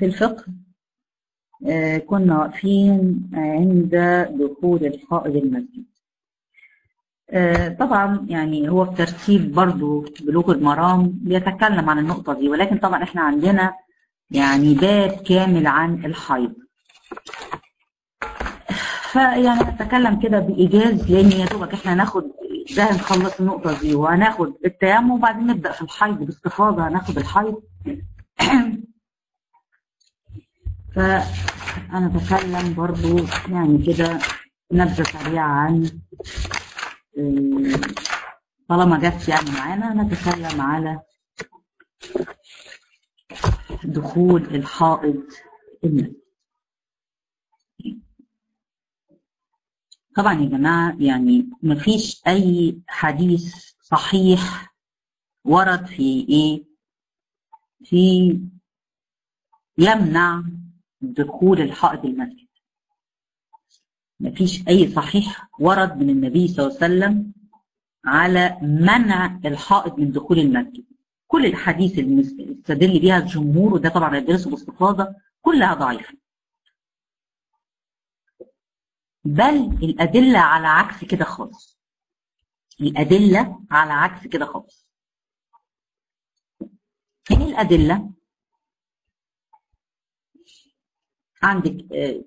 في الفقه آه كنا واقفين عند دخول الحائض المسجد آه طبعا يعني هو في ترتيب برضو بلوغ المرام بيتكلم عن النقطة دي ولكن طبعا احنا عندنا يعني باب كامل عن الحيض فيعني نتكلم كده بإيجاز لأن يا دوبك احنا هناخد ده هنخلص النقطة دي وهناخد التيمم وبعدين نبدأ في الحيض باستفاضة هناخد الحيض فأنا بتكلم برضو يعني كده نبذة سريعة عن طالما جت يعني معانا نتكلم على دخول الحائض المسجد طبعا يا جماعة يعني مفيش أي حديث صحيح ورد في إيه في يمنع دخول الحائض المسجد مفيش أي صحيح ورد من النبي صلى الله عليه وسلم على منع الحائض من دخول المسجد كل الحديث اللي استدل بيها الجمهور وده طبعا يدرسه باستفاضة كلها ضعيفة بل الأدلة على عكس كده خالص الأدلة على عكس كده خالص ايه الأدلة عندك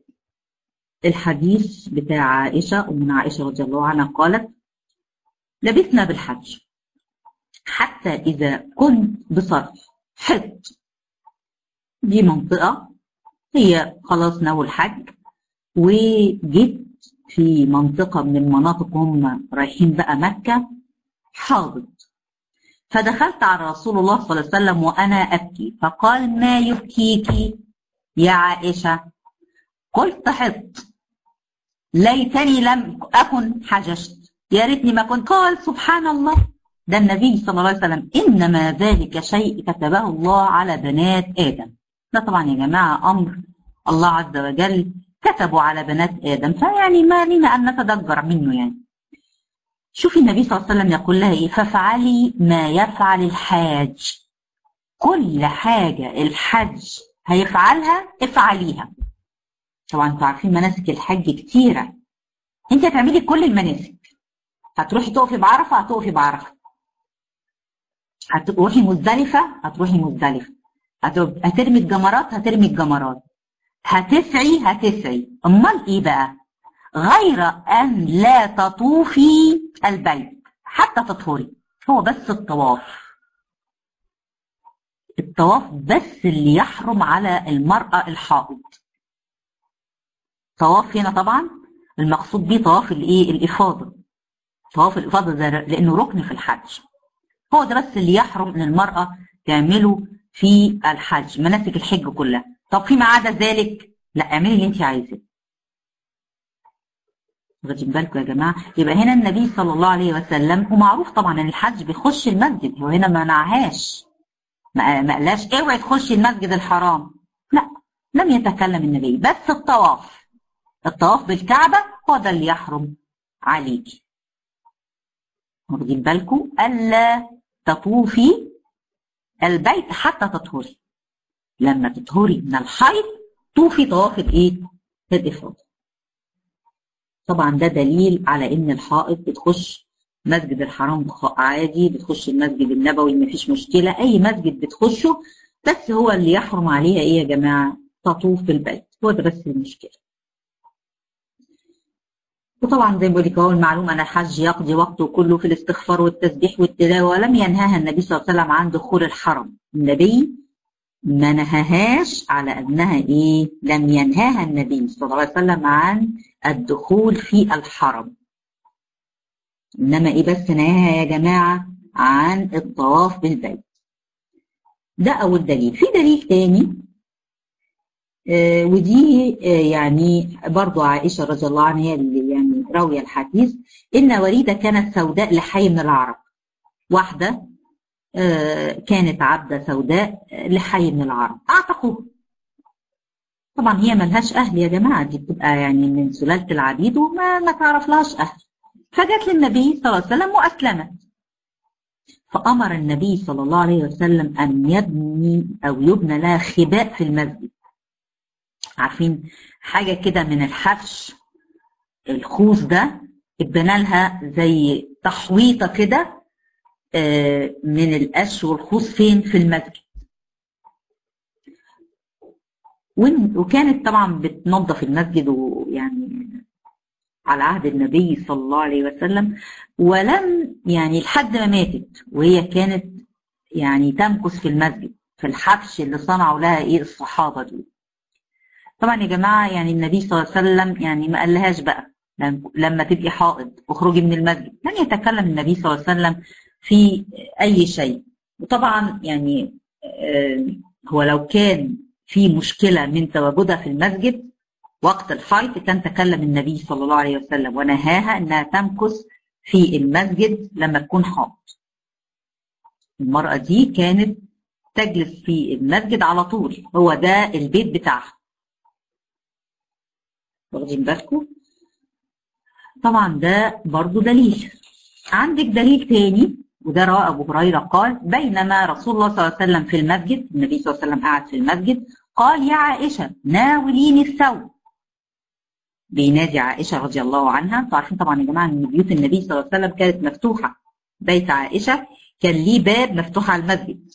الحديث بتاع عائشة أمنا عائشة رضي الله عنها قالت لبثنا بالحج حتى إذا كنت بصرف حط دي منطقة هي خلاص ناوي الحج وجيت في منطقة من المناطق هم رايحين بقى مكة حاضت فدخلت على رسول الله صلى الله عليه وسلم وأنا أبكي فقال ما يبكيك يا عائشة قلت حط ليتني لم أكن حججت يا ريتني ما كنت قال سبحان الله ده النبي صلى الله عليه وسلم إنما ذلك شيء كتبه الله على بنات آدم ده طبعا يا جماعة أمر الله عز وجل كتبوا على بنات آدم فيعني ما لنا أن نتدبر منه يعني شوفي النبي صلى الله عليه وسلم يقول لها إيه فافعلي ما يفعل الحاج كل حاجة الحج هيفعلها افعليها طبعا انتوا عارفين مناسك الحج كتيرة انت هتعملي كل المناسك هتروحي تقفي بعرفة هتقفي بعرفة هتروحي مزدلفة هتروحي مزدلفة هترمي الجمرات هترمي الجمرات هتسعي هتسعي امال ايه بقى غير ان لا تطوفي البيت حتى تطهري هو بس الطواف الطواف بس اللي يحرم على المرأة الحائض طواف هنا طبعا المقصود بيه طواف الايه الافاضه طواف الافاضه ده لانه ركن في الحج هو ده بس اللي يحرم ان المراه تعمله في الحج مناسك الحج كلها طب فيما عدا ذلك لا اعملي اللي انت عايزاه واخدين بالكم يا جماعه يبقى هنا النبي صلى الله عليه وسلم ومعروف طبعا ان الحج بيخش المسجد هو هنا ما منعهاش ما قالهاش اوعي تخشي المسجد الحرام لا لم يتكلم النبي بس الطواف الطواف بالكعبة هو ده اللي يحرم عليكي واخدين بالكم ألا تطوفي البيت حتى تطهري لما تطهري من الحيض طوفي طواف الايه الإفاضة طبعا ده دليل على ان الحائض بتخش مسجد الحرام عادي بتخش المسجد النبوي مفيش مشكلة اي مسجد بتخشه بس هو اللي يحرم عليها ايه يا جماعة تطوف بالبيت هو ده بس المشكلة وطبعا زي ما بقول لك اهو المعلومه ان الحج يقضي وقته كله في الاستغفار والتسبيح والتلاوه ولم ينهاها النبي صلى الله عليه وسلم عن دخول الحرم النبي ما نهاهاش على انها ايه لم ينهاها النبي صلى الله عليه وسلم عن الدخول في الحرم انما ايه بس نهاها يا جماعه عن الطواف بالبيت ده اول دليل في دليل تاني آه ودي آه يعني برضو عائشة رضي الله عنها اللي يعني راوية الحديث إن وليدة كانت سوداء لحي من العرب واحدة آه كانت عبدة سوداء لحي من العرب أعتقوه طبعا هي ملهاش أهل يا جماعة دي بتبقى يعني من سلالة العبيد وما ما تعرف لهاش أهل فجت للنبي صلى الله عليه وسلم وأسلمت فأمر النبي صلى الله عليه وسلم أن يبني أو يبنى لها خباء في المسجد عارفين حاجة كده من الحفش الخوص ده اتبنى لها زي تحويطة كده من القش والخوص فين في المسجد وكانت طبعا بتنظف المسجد ويعني على عهد النبي صلى الله عليه وسلم ولم يعني لحد ما ماتت وهي كانت يعني تمكث في المسجد في الحبش اللي صنعوا لها ايه الصحابه دول طبعا يا جماعه يعني النبي صلى الله عليه وسلم يعني ما قالهاش بقى لما تبقي حائض اخرجي من المسجد لن يتكلم النبي صلى الله عليه وسلم في اي شيء وطبعا يعني هو لو كان في مشكله من تواجدها في المسجد وقت الحيض كان تكلم النبي صلى الله عليه وسلم ونهاها انها تمكث في المسجد لما تكون حائض المرأة دي كانت تجلس في المسجد على طول هو ده البيت بتاعها واخدين بالكم طبعا ده برضو دليل عندك دليل تاني وده رواه ابو هريره قال بينما رسول الله صلى الله عليه وسلم في المسجد النبي صلى الله عليه وسلم قاعد في المسجد قال يا عائشه ناوليني الثوب بينادي عائشه رضي الله عنها انتوا عارفين طبعا يا جماعه ان بيوت النبي صلى الله عليه وسلم كانت مفتوحه بيت عائشه كان ليه باب مفتوح على المسجد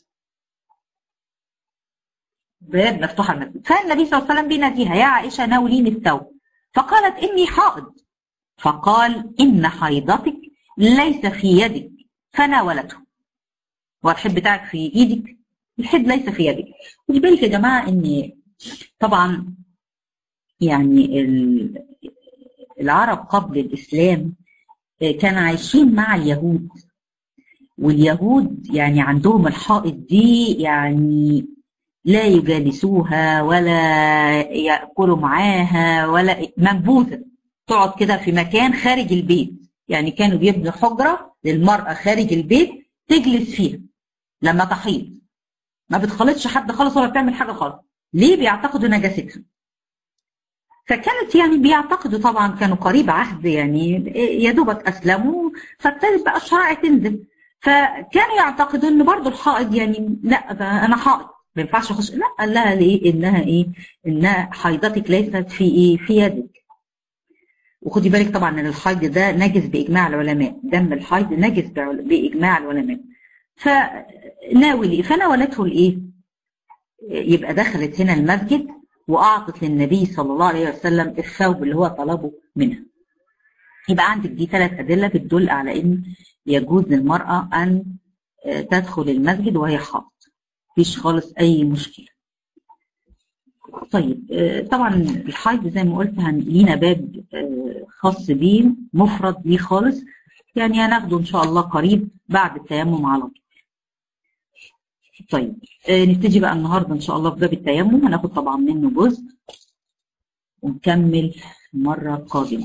باب مفتوح على المسجد فالنبي صلى الله عليه وسلم بيناديها يا عائشه ناوليني الثوب فقالت اني حائض فقال ان حيضتك ليس في يدك فناولته والحب بتاعك في ايدك الحب ليس في يدك خد بالك يا جماعه ان طبعا يعني العرب قبل الاسلام كانوا عايشين مع اليهود واليهود يعني عندهم الحائط دي يعني لا يجالسوها ولا ياكلوا معاها ولا منبوذه تقعد كده في مكان خارج البيت يعني كانوا بيبنوا حجره للمراه خارج البيت تجلس فيها لما تحيض ما بتخلطش حد خالص ولا بتعمل حاجه خالص ليه بيعتقدوا نجاستها فكانت يعني بيعتقدوا طبعا كانوا قريب عهد يعني يا دوبك اسلموا فابتدت بقى الشرائع تنزل فكانوا يعتقدوا ان برضو الحائض يعني لا انا حائض ما ينفعش اخش لا قال لها ليه انها ايه انها حيضتك ليست في ايه في يدك وخدي بالك طبعا ان الحيض ده نجس باجماع العلماء دم الحيض نجس باجماع العلماء فناولي فناولته الايه يبقى دخلت هنا المسجد واعطت للنبي صلى الله عليه وسلم الثوب اللي هو طلبه منها يبقى عندك دي ثلاث ادله بتدل على ان يجوز للمراه ان تدخل المسجد وهي حائض مفيش خالص اي مشكله طيب طبعا الحيض زي ما قلت لينا باب خاص بيه مفرد بيه خالص يعني هناخده ان شاء الله قريب بعد التيمم على طول طيب نبتدي بقى النهارده ان شاء الله في باب التيمم هناخد طبعا منه جزء ونكمل المره القادمه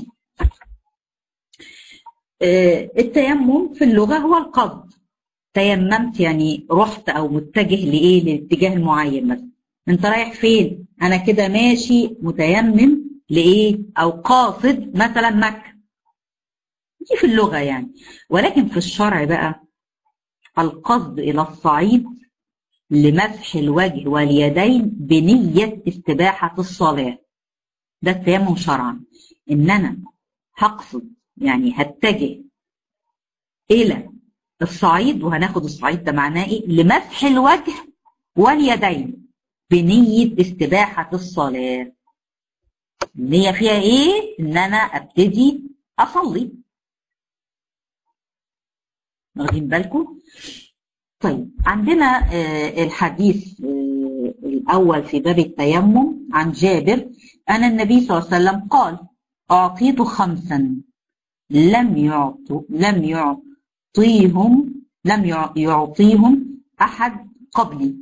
التيمم في اللغه هو القصد تيممت يعني رحت او متجه لايه لاتجاه معين مثلا انت رايح فين انا كده ماشي متيمم لايه او قاصد مثلا مكه دي في اللغه يعني ولكن في الشرع بقى القصد الى الصعيد لمسح الوجه واليدين بنية استباحة الصلاة ده التيمم شرعا ان انا هقصد يعني هتجه الى الصعيد وهناخد الصعيد ده معناه ايه لمسح الوجه واليدين بنية استباحة الصلاة النية فيها ايه ان انا ابتدي اصلي واخدين بالكم طيب عندنا الحديث الأول في باب التيمم عن جابر أن النبي صلى الله عليه وسلم قال أعطيت خمسا لم يعطوا لم يعطيهم لم يعطيهم أحد قبلي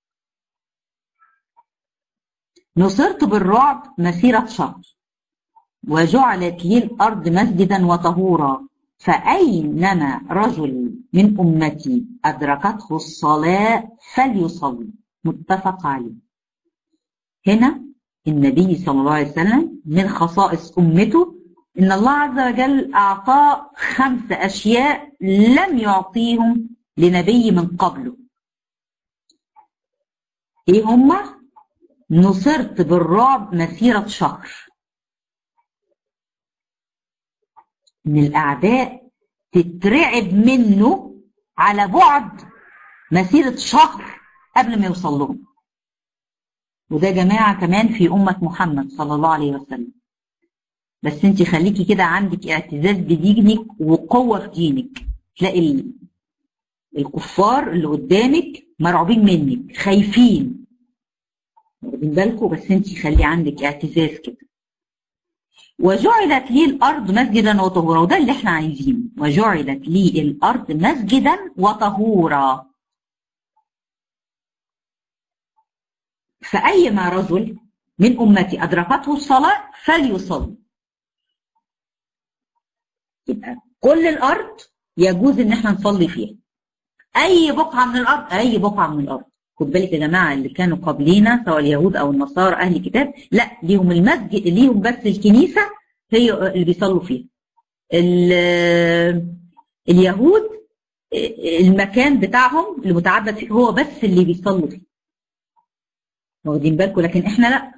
نصرت بالرعب مسيرة شهر وجعلت لي الأرض مسجدا وطهورا فأينما رجل من أمتي أدركته الصلاة فليصلي متفق عليه هنا النبي صلى الله عليه وسلم من خصائص أمته إن الله عز وجل أعطاه خمس أشياء لم يعطيهم لنبي من قبله إيه هما؟ نصرت بالرعب مسيرة شهر ان الاعداء تترعب منه على بعد مسيرة شهر قبل ما يوصل لهم وده جماعة كمان في أمة محمد صلى الله عليه وسلم بس انت خليكي كده عندك اعتزاز بدينك وقوة في دينك تلاقي الكفار اللي قدامك مرعوبين منك خايفين واخدين بالكم بس انت خلي عندك اعتزاز كده وجعلت لي الارض مسجدا وطهورا وده اللي احنا عايزينه وجعلت لي الارض مسجدا وطهورا فأيما رجل من أمتي أدركته الصلاة فليصلي يبقى كل الأرض يجوز إن احنا نصلي فيها أي بقعة من الأرض أي بقعة من الأرض خد بالك يا جماعة اللي كانوا قبلينا سواء اليهود أو النصارى أهل الكتاب لا ليهم المسجد ليهم بس الكنيسة هي اللي بيصلوا فيها اليهود المكان بتاعهم المتعبد فيه هو بس اللي بيصلوا فيه واخدين بالكم لكن احنا لا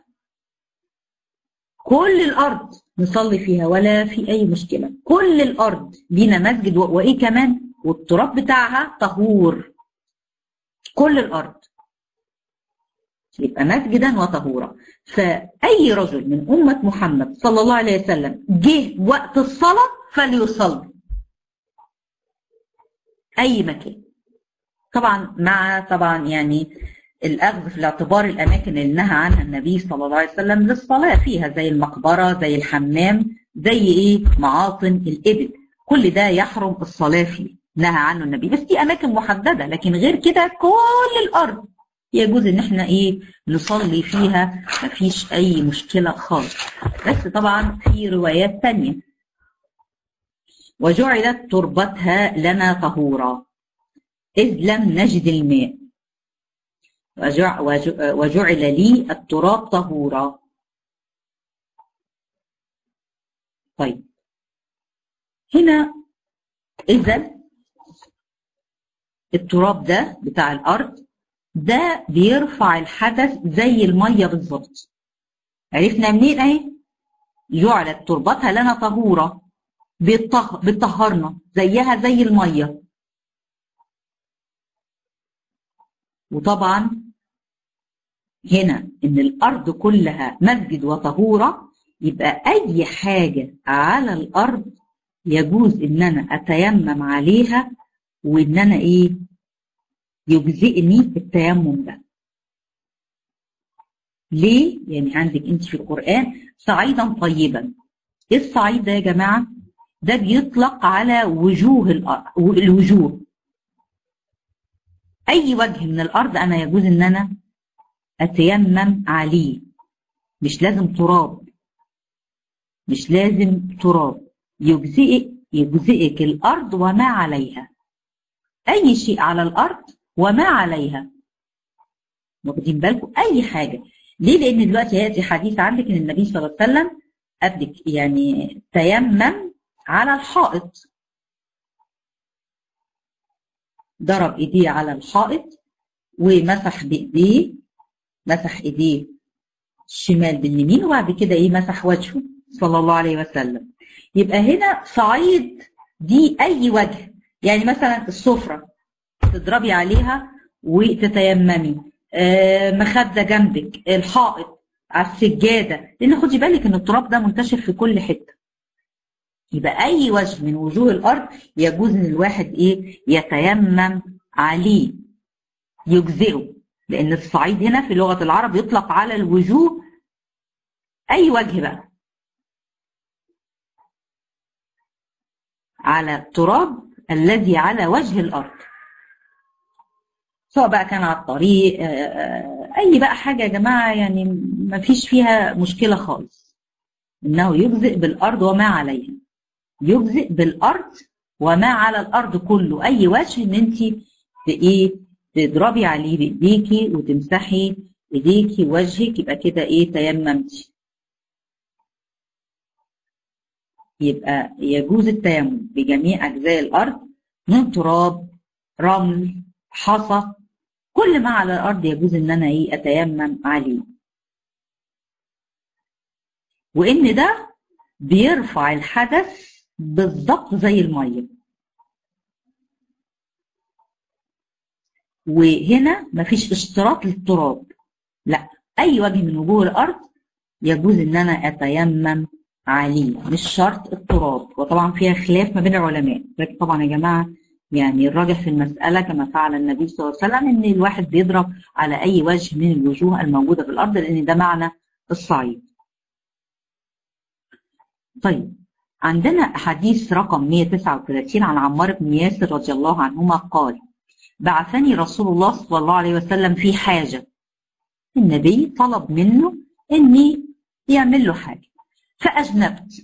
كل الارض نصلي فيها ولا في اي مشكله كل الارض لينا مسجد وايه كمان والتراب بتاعها طهور كل الارض يبقى مسجدا وطهورا فاي رجل من امه محمد صلى الله عليه وسلم جه وقت الصلاه فليصلي اي مكان طبعا مع طبعا يعني الأخذ في الاعتبار الأماكن اللي نهى عنها النبي صلى الله عليه وسلم للصلاة فيها زي المقبرة زي الحمام زي إيه معاطن الإبل كل ده يحرم الصلاة فيه نهى عنه النبي بس دي أماكن محددة لكن غير كده كل الأرض يجوز إن إحنا إيه نصلي فيها مفيش أي مشكلة خالص بس طبعا في روايات تانية وجعلت تربتها لنا طهورا إذ لم نجد الماء وجعل لي التراب طهورا طيب هنا إذا التراب ده بتاع الأرض ده بيرفع الحدث زي المية بالظبط عرفنا منين اهي جعلت تربتها لنا طهورة بتطهرنا زيها زي المية وطبعا هنا ان الارض كلها مسجد وطهوره يبقى اي حاجه على الارض يجوز ان انا اتيمم عليها وان انا ايه يجزئني التيمم ده ليه يعني عندك انت في القران صعيدا طيبا ايه الصعيد ده يا جماعه ده بيطلق على وجوه الارض الوجوه اي وجه من الارض انا يجوز ان انا اتيمم عليه مش لازم تراب مش لازم تراب يجزئك يجزئك الارض وما عليها اي شيء على الارض وما عليها واخدين بالكم اي حاجه ليه لان دلوقتي هياتي حديث عندك ان النبي صلى الله عليه وسلم قبلك يعني تيمم على الحائط ضرب ايديه على الحائط ومسح بايديه مسح ايديه الشمال باليمين وبعد كده ايه مسح وجهه صلى الله عليه وسلم يبقى هنا صعيد دي اي وجه يعني مثلا السفره تضربي عليها وتتيممي آه مخده جنبك الحائط على السجاده لان خدي بالك ان التراب ده منتشر في كل حته يبقى اي وجه من وجوه الارض يجوز ان الواحد ايه يتيمم عليه يجزئه لان الصعيد هنا في لغه العرب يطلق على الوجوه اي وجه بقى على التراب الذي على وجه الارض سواء بقى كان على الطريق اي بقى حاجه يا جماعه يعني ما فيش فيها مشكله خالص انه يجزئ بالارض وما عليها يجزئ بالارض وما على الارض كله اي وجه ان انت ايه تضربي عليه بايديكي وتمسحي ايديكي وجهك يبقى كده ايه تيممتي يبقى يجوز التيمم بجميع اجزاء الارض من تراب رمل حصى كل ما على الارض يجوز ان انا ايه اتيمم عليه وان ده بيرفع الحدث بالضبط زي الميه وهنا مفيش اشتراط للتراب لا اي وجه من وجوه الارض يجوز ان انا اتيمم عليه مش شرط التراب وطبعا فيها خلاف ما بين العلماء لكن طبعا يا جماعه يعني الراجح في المسألة كما فعل النبي صلى الله عليه وسلم إن الواحد بيضرب على أي وجه من الوجوه الموجودة في الأرض لأن ده معنى الصعيد. طيب عندنا حديث رقم 139 عن عمار بن ياسر رضي الله عنهما قال: بعثني رسول الله صلى الله عليه وسلم في حاجة. النبي طلب منه إني يعمل له حاجة. فأجنبت.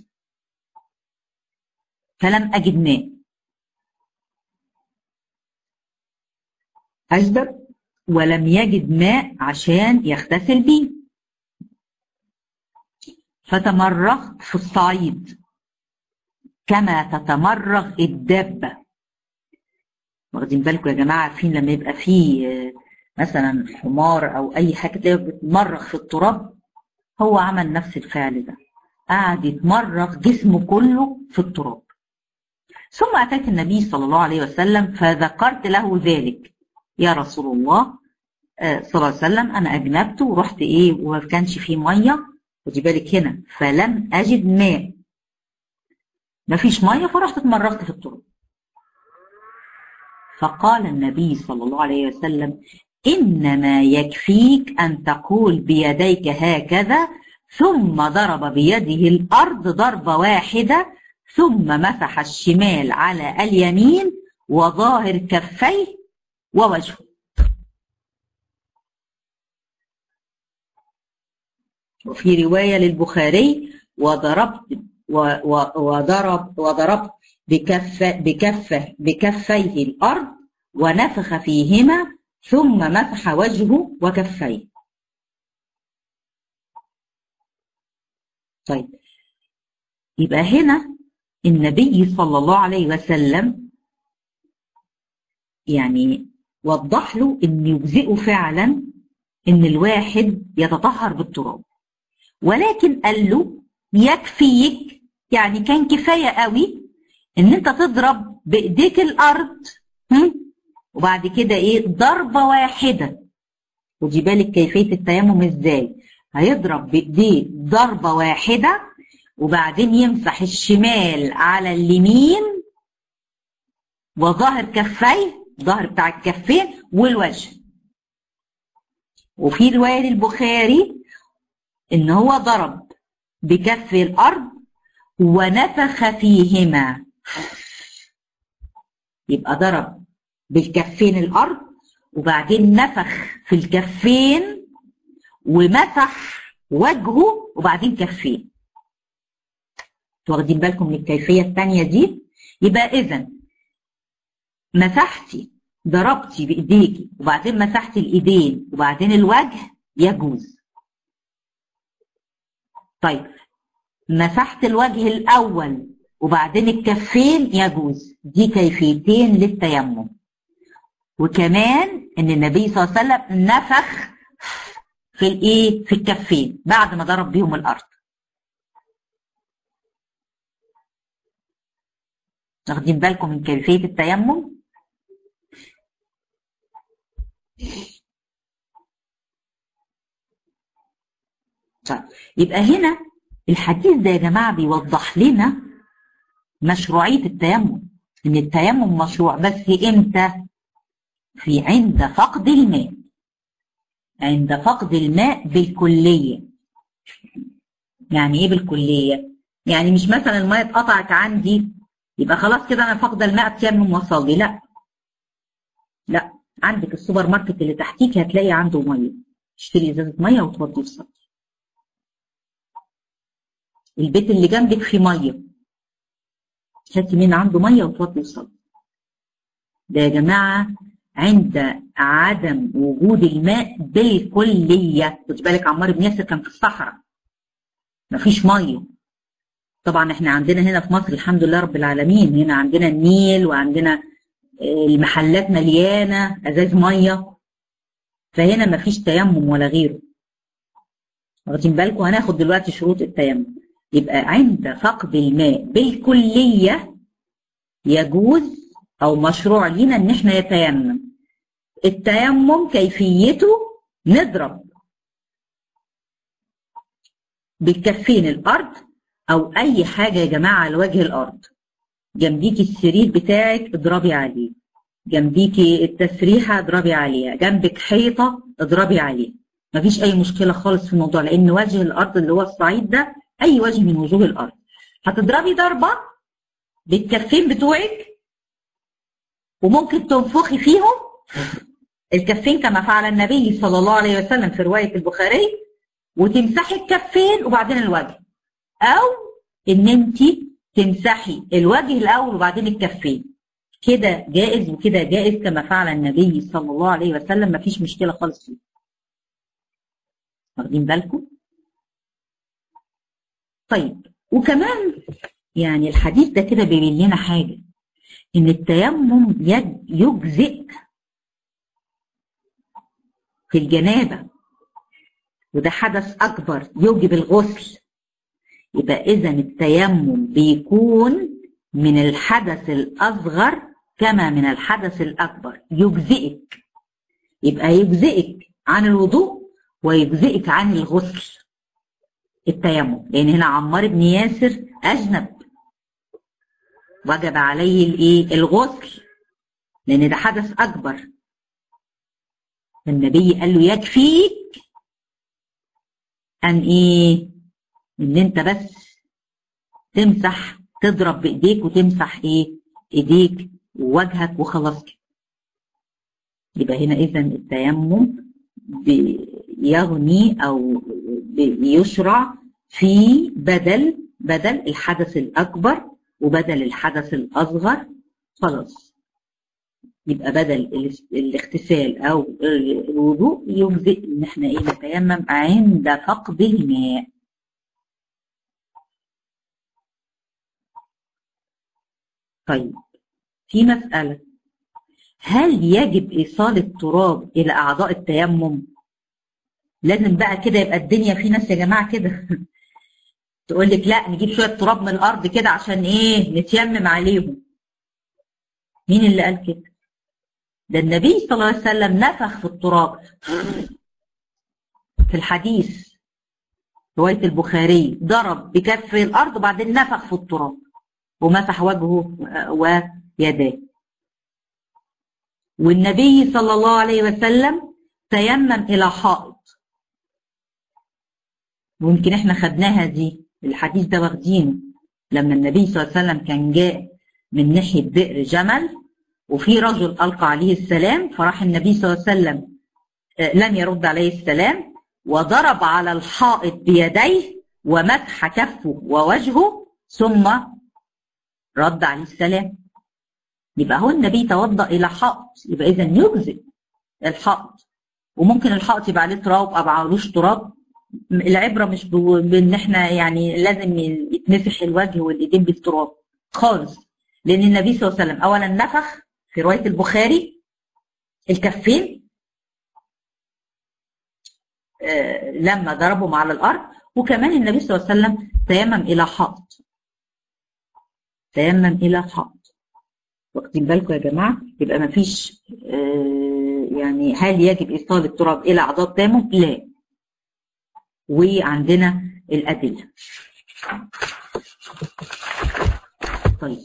فلم أجد ماء. أجدب ولم يجد ماء عشان يغتسل بيه فتمرغت في الصعيد كما تتمرغ الدابة واخدين بالكم يا جماعة عارفين لما يبقى فيه مثلا حمار أو أي حاجة تلاقيه بتمرغ في التراب هو عمل نفس الفعل ده قعد يتمرغ جسمه كله في التراب ثم أتيت النبي صلى الله عليه وسلم فذكرت له ذلك يا رسول الله صلى الله عليه وسلم انا اجنبت ورحت ايه وما كانش فيه ميه خدي بالك هنا فلم اجد ماء ما فيش ميه فرحت اتمرغت في التراب فقال النبي صلى الله عليه وسلم انما يكفيك ان تقول بيديك هكذا ثم ضرب بيده الارض ضربه واحده ثم مسح الشمال على اليمين وظاهر كفيه ووجهه وفي رواية للبخاري وضربت وضرب وضربت بكف بكفه بكفيه الأرض ونفخ فيهما ثم مسح وجهه وكفيه طيب يبقى هنا النبي صلى الله عليه وسلم يعني وضح له ان يجزئه فعلا ان الواحد يتطهر بالتراب ولكن قال له يكفيك يعني كان كفايه قوي ان انت تضرب بايديك الارض وبعد كده ايه ضربه واحده ودي بالك كيفيه التيمم ازاي هيضرب بايديه ضربه واحده وبعدين يمسح الشمال على اليمين وظاهر كفيه الظهر بتاع الكفين والوجه وفي رواية للبخاري ان هو ضرب بكف الارض ونفخ فيهما يبقى ضرب بالكفين الارض وبعدين نفخ في الكفين ومسح وجهه وبعدين كفين واخدين بالكم من الكيفيه الثانيه دي يبقى اذا مسحتي ضربتي بايديكي وبعدين مسحتي الايدين وبعدين الوجه يجوز طيب مسحت الوجه الاول وبعدين الكفين يجوز دي كيفيتين للتيمم وكمان ان النبي صلى الله عليه وسلم نفخ في الايه في الكفين بعد ما ضرب بيهم الارض واخدين بالكم من كيفيه التيمم طيب يبقى هنا الحديث ده يا جماعه بيوضح لنا مشروعيه التيمم ان التيمم مشروع بس امتى في عند فقد الماء عند فقد الماء بالكليه يعني ايه بالكليه يعني مش مثلا الماء اتقطعت عندي يبقى خلاص كده انا فاقده الماء اتيمم واصلي لا لا عندك السوبر ماركت اللي تحتيك هتلاقي عنده ميه تشتري ازازه ميه وتودي في صدر البيت اللي جنبك فيه ميه هاتي مين عنده ميه وتودي في صدر ده يا جماعه عند عدم وجود الماء بالكليه خد بالك عمار بن ياسر كان في الصحراء مفيش ميه طبعا احنا عندنا هنا في مصر الحمد لله رب العالمين هنا عندنا النيل وعندنا المحلات مليانه ازاز ميه فهنا مفيش تيمم ولا غيره واخدين بالكم هناخد دلوقتي شروط التيمم يبقى عند فقد الماء بالكلية يجوز أو مشروع لينا إن إحنا يتيمم التيمم كيفيته نضرب بالكفين الأرض أو أي حاجة يا جماعة على وجه الأرض جنبيكي السرير بتاعك اضربي عليه جنبيكي التسريحة اضربي عليها جنبك حيطة اضربي عليها مفيش أي مشكلة خالص في الموضوع لأن وجه الأرض اللي هو الصعيد ده أي وجه من وجوه الأرض هتضربي ضربة بالكفين بتوعك وممكن تنفخي فيهم الكفين كما فعل النبي صلى الله عليه وسلم في رواية البخاري وتمسحي الكفين وبعدين الوجه أو إن أنت تمسحي الوجه الأول وبعدين الكفين كده جائز وكده جائز كما فعل النبي صلى الله عليه وسلم مفيش مشكلة خالص فيه واخدين بالكم طيب وكمان يعني الحديث ده كده بيبين لنا حاجة إن التيمم يجزئ في الجنابة وده حدث أكبر يوجب الغسل يبقى إذا التيمم بيكون من الحدث الأصغر كما من الحدث الأكبر يجزئك يبقى يجزئك عن الوضوء ويجزئك عن الغسل التيمم لأن هنا عمار بن ياسر أجنب وجب عليه الايه الغسل لأن ده حدث أكبر النبي قال له يكفيك أن إيه إن أنت بس تمسح تضرب بإيديك وتمسح إيه إيديك ووجهك وخلاص كده يبقى هنا إذا التيمم بيغني أو بيشرع في بدل بدل الحدث الأكبر وبدل الحدث الأصغر خلاص يبقى بدل الاغتسال أو الوضوء يجزئ إن احنا إيه نتيمم عند فقد الماء طيب في مسألة هل يجب إيصال التراب إلى أعضاء التيمم؟ لازم بقى كده يبقى الدنيا في ناس يا جماعة كده تقول لك لا نجيب شوية تراب من الأرض كده عشان إيه نتيمم عليهم مين اللي قال كده؟ ده النبي صلى الله عليه وسلم نفخ في التراب في الحديث رواية البخاري ضرب بكف الأرض وبعدين نفخ في التراب ومسح وجهه ويديه والنبي صلى الله عليه وسلم تيمم إلى حائط ويمكن احنا خدناها دي الحديث ده واخدينه لما النبي صلى الله عليه وسلم كان جاء من ناحية بئر جمل وفي رجل ألقى عليه السلام فراح النبي صلى الله عليه وسلم لم يرد عليه السلام وضرب على الحائط بيديه ومسح كفه ووجهه ثم رد عليه السلام يبقى هو النبي توضأ إلى حائط يبقى إذا يجزئ الحائط وممكن الحائط يبقى عليه تراب أو معلوش تراب العبرة مش بإن إحنا يعني لازم يتمسح الوجه والإيدين بالتراب خالص لأن النبي صلى الله عليه وسلم أولا نفخ في رواية البخاري الكفين آه لما ضربهم على الأرض وكمان النبي صلى الله عليه وسلم تيمم إلى حائط تيمم إلى حائط واخدين بالكم يا جماعة يبقى ما فيش آه يعني هل يجب إيصال التراب إلى أعضاء التيمم؟ لا وعندنا الأدلة طيب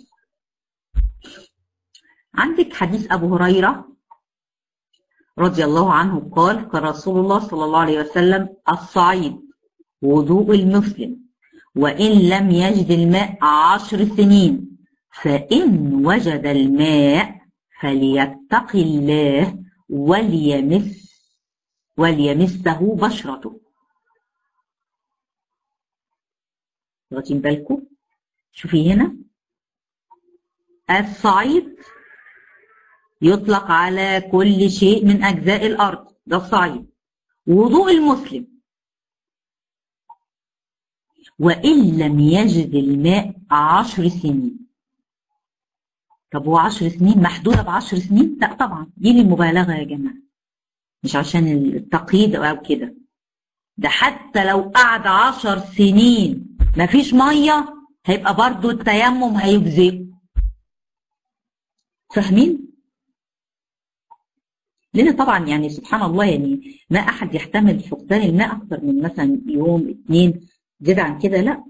عندك حديث أبو هريرة رضي الله عنه قال قال رسول الله صلى الله عليه وسلم الصعيد وضوء المسلم وإن لم يجد الماء عشر سنين فإن وجد الماء فليتق الله وليمس وليمسه بشرته واخدين بالكم شوفي هنا الصعيد يطلق على كل شيء من أجزاء الأرض ده الصعيد وضوء المسلم وإن لم يجد الماء عشر سنين طب هو عشر سنين محدودة بعشر سنين؟ لا طبعا دي للمبالغة يا جماعة مش عشان التقييد أو كده ده حتى لو قعد عشر سنين مفيش ميه هيبقى برضو التيمم هيجزئ فاهمين لان طبعا يعني سبحان الله يعني ما احد يحتمل فقدان الماء اكثر من مثلا يوم اثنين زيادة عن كده لا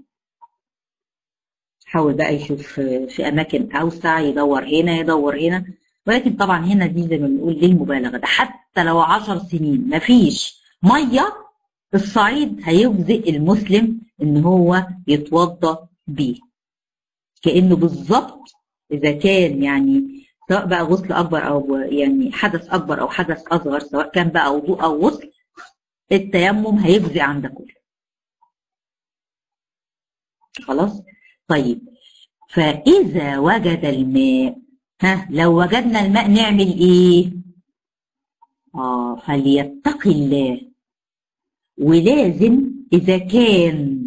حاول بقى يشوف في اماكن اوسع يدور هنا يدور هنا ولكن طبعا هنا دي زي ما بنقول للمبالغه ده حتى لو 10 سنين مفيش ميه الصعيد هيجزئ المسلم ان هو يتوضا بيه كانه بالظبط اذا كان يعني سواء بقى غسل اكبر او يعني حدث اكبر او حدث اصغر سواء كان بقى وضوء او غسل التيمم هيجزئ عن ده كله خلاص طيب فاذا وجد الماء ها لو وجدنا الماء نعمل ايه اه فليتقي الله ولازم اذا كان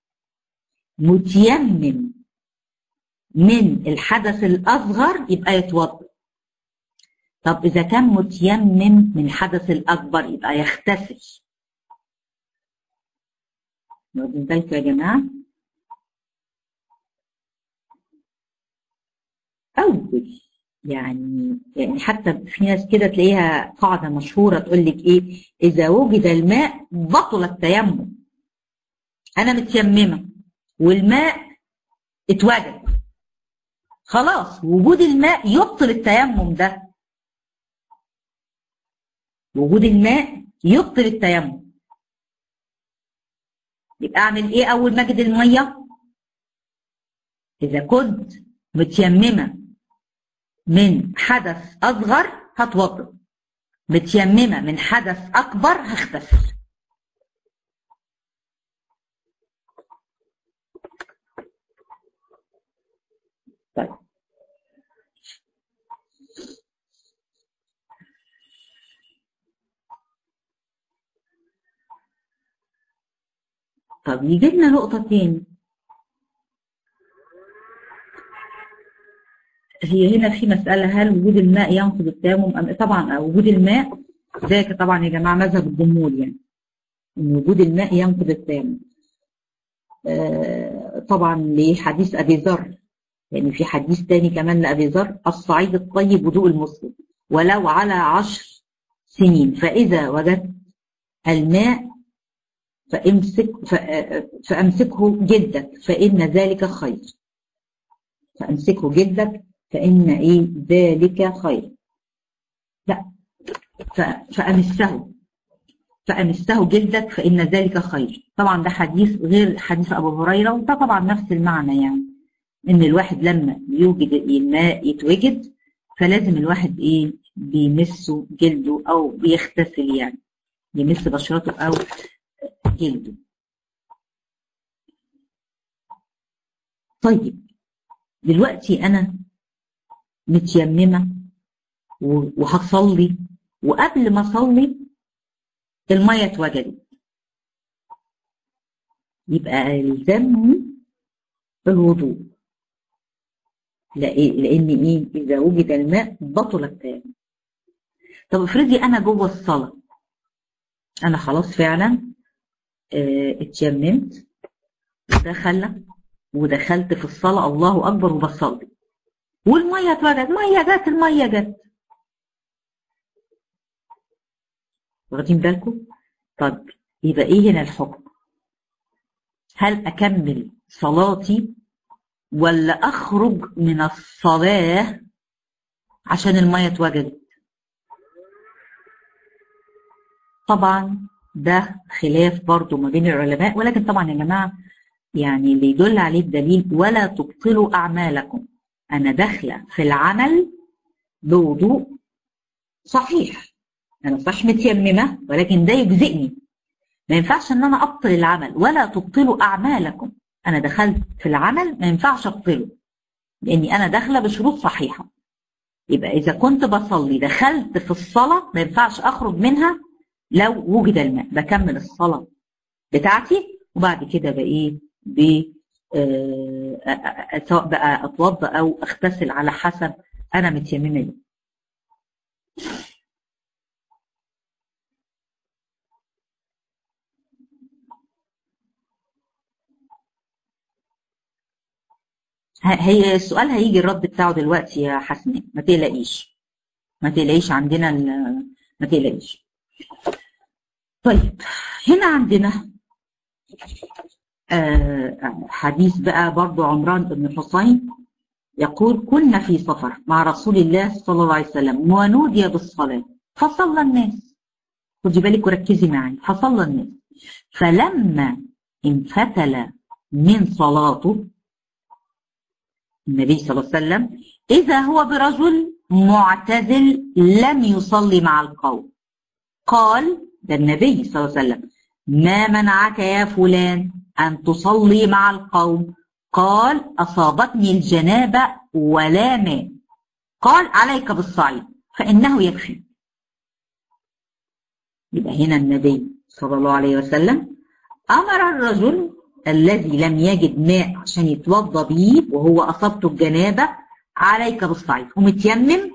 متيمم من الحدث الاصغر يبقى يتوضا طب اذا كان متيمم من الحدث الاكبر يبقى يغتسل واخدين بالكم يا جماعه اول يعني يعني حتى في ناس كده تلاقيها قاعده مشهوره تقول لك ايه اذا وجد الماء بطل التيمم انا متيممه والماء اتوجد خلاص وجود الماء يبطل التيمم ده وجود الماء يبطل التيمم يبقى اعمل ايه اول ما اجد الميه اذا كنت متيممه من حدث اصغر هتوضا متيممه من حدث اكبر هغتسل طيب طب يجي لنا نقطة تاني هي هنا في مسألة هل وجود الماء ينقض التيمم أم طبعا وجود الماء ذاك طبعا يا جماعة مذهب الجمهور يعني إن وجود الماء ينقض التيمم آه طبعا لحديث أبي ذر يعني في حديث تاني كمان لأبي ذر الصعيد الطيب وضوء المسلم ولو على عشر سنين فإذا وجدت الماء فامسك فأمسكه جدك فإن ذلك خير فأمسكه جدك فإن إيه ذلك خير لا فأمسه فأمسه جلدك فإن ذلك خير طبعا ده حديث غير حديث أبو هريرة وده طبعا نفس المعنى يعني إن الواحد لما يوجد الماء يتوجد فلازم الواحد إيه بيمسه جلده أو بيغتسل يعني يمس بشرته أو جلده طيب دلوقتي أنا متيممة وهصلي وقبل ما أصلي المية اتوجدت يبقى يلزمني الوضوء لأن إيه إذا وجد الماء بطل التيمم طب افرضي أنا جوه الصلاة أنا خلاص فعلا اه اتيممت ودخلت ودخلت في الصلاة الله أكبر وبصلي والمية اتوجد مية جت المية جت واخدين بالكم؟ طب يبقى ايه هنا الحكم؟ هل اكمل صلاتي ولا اخرج من الصلاة عشان المية اتوجدت؟ طبعا ده خلاف برضو ما بين العلماء ولكن طبعا يا جماعة يعني اللي يدل عليه الدليل ولا تبطلوا أعمالكم أنا داخلة في العمل بوضوء صحيح أنا صح متيممة ولكن ده يجزئني ما ينفعش إن أنا أبطل العمل ولا تبطلوا أعمالكم أنا دخلت في العمل ما ينفعش أبطله لأني أنا داخلة بشروط صحيحة يبقى إذا كنت بصلي دخلت في الصلاة ما ينفعش أخرج منها لو وجد الماء بكمل الصلاة بتاعتي وبعد كده بقى إيه ب سواء بقى اتوضا او اغتسل على حسب انا متيممه ايه هي السؤال هيجي الرد بتاعه دلوقتي يا حسناء ما تقلقيش ما تقلقيش عندنا ما تقلقيش طيب هنا عندنا آه حديث بقى برضو عمران بن حسين يقول كنا في سفر مع رسول الله صلى الله عليه وسلم ونودي بالصلاة فصلى الناس خدي بالك وركزي معي فصلى الناس فلما انفتل من صلاته النبي صلى الله عليه وسلم إذا هو برجل معتزل لم يصلي مع القوم قال ده النبي صلى الله عليه وسلم ما منعك يا فلان أن تصلي مع القوم قال أصابتني الجنابة ولا ماء قال عليك بالصعيد فإنه يكفي يبقى هنا النبي صلى الله عليه وسلم أمر الرجل الذي لم يجد ماء عشان يتوضى بيه وهو أصابته الجنابة عليك بالصعيد ومتيمم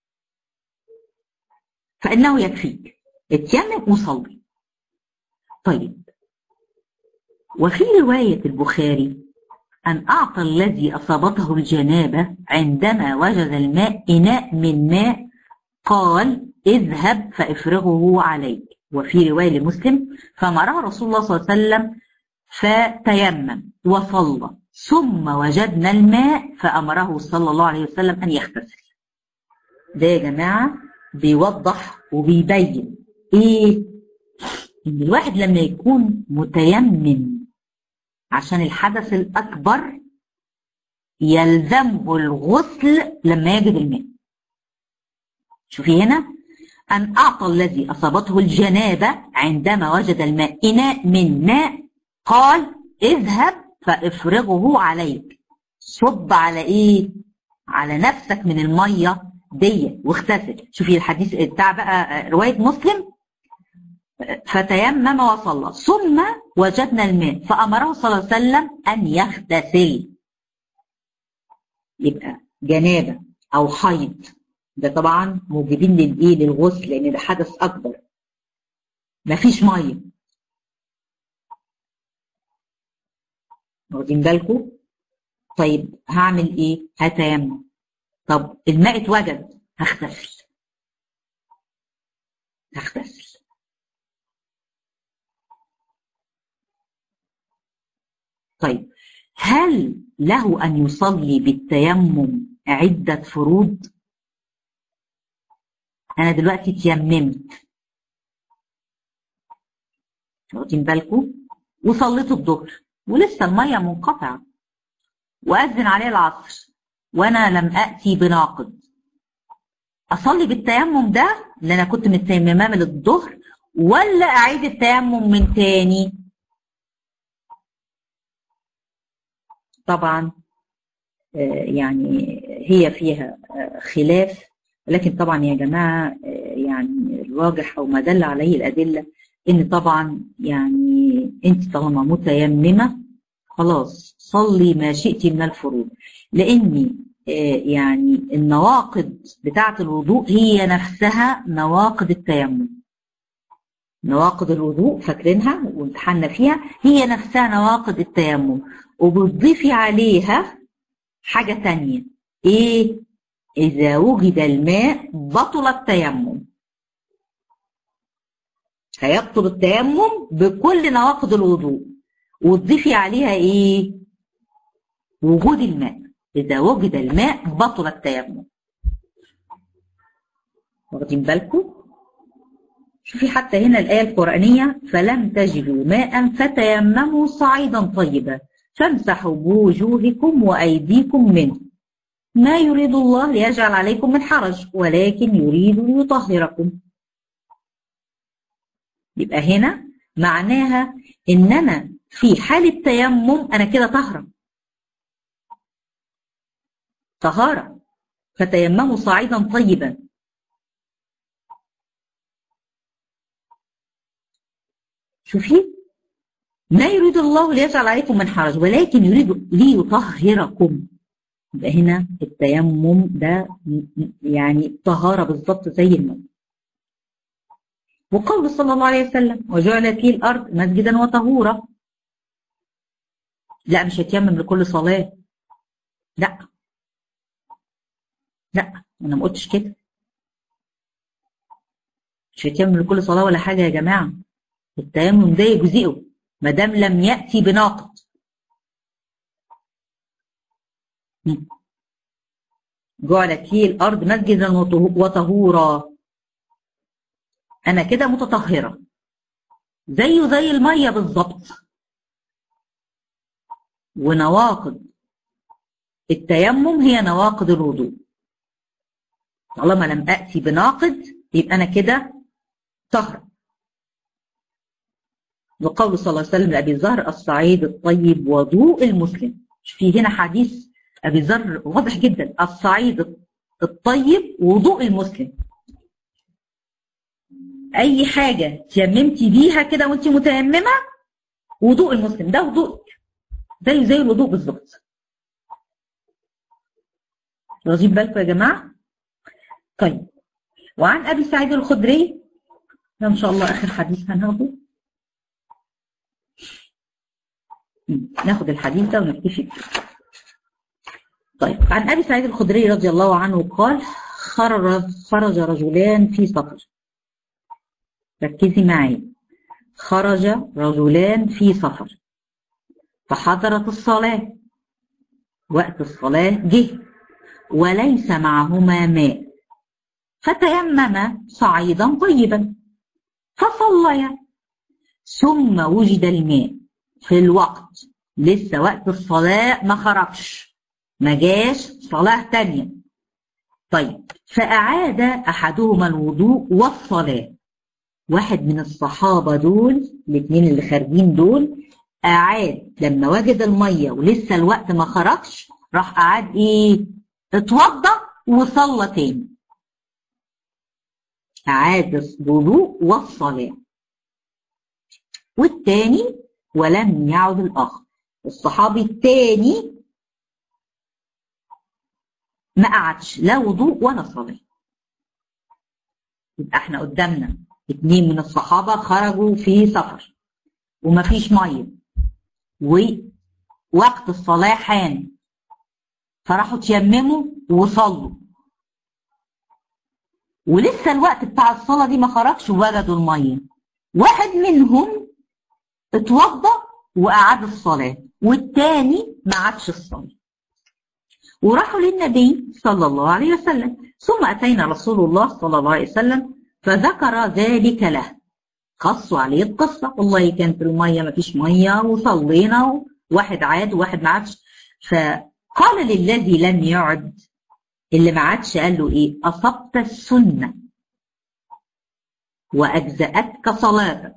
فإنه يكفيك اتيمم وصلي طيب وفي رواية البخاري أن أعطى الذي أصابته الجنابة عندما وجد الماء إناء من ماء قال اذهب فافرغه عليك وفي رواية لمسلم فمره رسول الله صلى الله عليه وسلم فتيمم وصلى ثم وجدنا الماء فأمره صلى الله عليه وسلم أن يغتسل ده يا جماعة بيوضح وبيبين إيه إن الواحد لما يكون متيمم عشان الحدث الأكبر يلزمه الغسل لما يجد الماء شوفي هنا أن أعطى الذي أصابته الجنابة عندما وجد الماء إناء من ماء قال اذهب فافرغه عليك صب على ايه على نفسك من المية دي واغتسل شوفي الحديث بتاع بقى رواية مسلم فتيمم وصلى ثم وجدنا الماء فأمره صلى الله عليه وسلم أن يغتسل يبقى جنابة أو حيض ده طبعا موجبين للإيه للغسل لأن ده حدث أكبر مفيش مية واخدين بالكم طيب هعمل ايه هتيمم طب الماء اتوجد هغتسل هغتسل طيب هل له ان يصلي بالتيمم عده فروض انا دلوقتي تيممت واخدين بالكم وصليت الظهر ولسه الميه منقطعه واذن عليه العصر وانا لم اتي بناقض اصلي بالتيمم ده اللي انا كنت متيمماه من الظهر ولا اعيد التيمم من تاني طبعا يعني هي فيها خلاف لكن طبعا يا جماعه يعني الراجح او ما دل عليه الادله ان طبعا يعني انت طالما متيممه خلاص صلي ما شئت من الفروض لاني يعني النواقض بتاعه الوضوء هي نفسها نواقض التيمم نواقض الوضوء فاكرينها وامتحنا فيها هي نفسها نواقض التيمم وبتضيفي عليها حاجة تانية ايه اذا وجد الماء بطل التيمم هيبطل التيمم بكل نواقض الوضوء وتضيفي عليها ايه وجود الماء اذا وجد الماء بطل التيمم واخدين بالكم شوفي حتى هنا الآية القرآنية فلم تجدوا ماء فتيمموا صعيدا طيبا فامسحوا بوجوهكم وأيديكم منه ما يريد الله ليجعل عليكم من حرج ولكن يريد ليطهركم يبقى هنا معناها ان انا في حالة تيمم انا كده طهرة طهارة فتيمموا صعيدا طيبا شوفي ما يريد الله ليجعل عليكم من حرج ولكن يريد ليطهركم يبقى هنا التيمم ده يعني طهارة بالظبط زي الماء وقول صلى الله عليه وسلم وجعل فيه الأرض مسجدا وطهورا لا مش هتيمم لكل صلاة لا لا انا ما قلتش كده مش هيتم لكل صلاه ولا حاجه يا جماعه التيمم ده يجزئه ما دام لم ياتي بناقض جعلت لي الارض مسجدا وطهورا انا كده متطهره زيه زي الميه بالظبط ونواقض التيمم هي نواقض الوضوء طالما لم اتي بناقض يبقى انا كده طهر وقول صلى الله عليه وسلم لابي ذر الصعيد الطيب وضوء المسلم في هنا حديث ابي ذر واضح جدا الصعيد الطيب وضوء المسلم اي حاجه تيممتي بيها كده وانت متيممه وضوء المسلم ده وضوء زي زي الوضوء بالظبط واخدين بالكم يا جماعه طيب وعن ابي سعيد الخدري ده ان شاء الله اخر حديث هناخده ناخد الحديث ده ونكتفي طيب عن ابي سعيد الخدري رضي الله عنه قال خرج خرج رجلان في سفر ركزي معي خرج رجلان في سفر فحضرت الصلاة وقت الصلاة جه وليس معهما ماء فتيمم صعيدا طيبا فصليا ثم وجد الماء في الوقت لسه وقت الصلاة ما خرجش ما جاش صلاة تانية طيب فأعاد أحدهما الوضوء والصلاة واحد من الصحابة دول الاثنين اللي خارجين دول أعاد لما وجد المية ولسه الوقت ما خرجش راح أعاد إيه اتوضى وصلى تاني أعاد الوضوء والصلاة والتاني ولم يعد الآخر الصحابي التاني ما قعدش لا وضوء ولا صلاة يبقى احنا قدامنا اتنين من الصحابة خرجوا في سفر ومفيش مية ووقت الصلاة حان فراحوا تيمموا وصلوا ولسه الوقت بتاع الصلاة دي ما خرجش ووجدوا المية واحد منهم اتوضى وأعاد الصلاة والتاني ما عادش الصلاة وراحوا للنبي صلى الله عليه وسلم ثم أتينا رسول الله صلى الله عليه وسلم فذكر ذلك له قصوا عليه القصة والله كانت المية ما فيش مية وصلينا واحد عاد وواحد ما عادش فقال للذي لم يعد اللي ما عادش قال له ايه أصبت السنة وأجزأتك صلاتك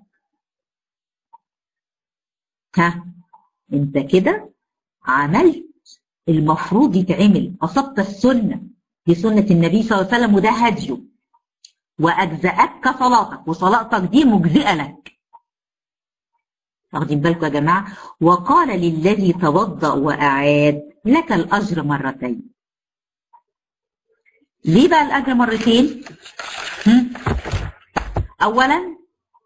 ها انت كده عملت المفروض يتعمل أصبت السنة دي سنة النبي صلى الله عليه وسلم وده هديه وأجزأتك صلاتك وصلاتك دي مجزئة لك واخدين بالكم يا جماعة وقال للذي توضأ وأعاد لك الأجر مرتين ليه بقى الأجر مرتين هم؟ أولا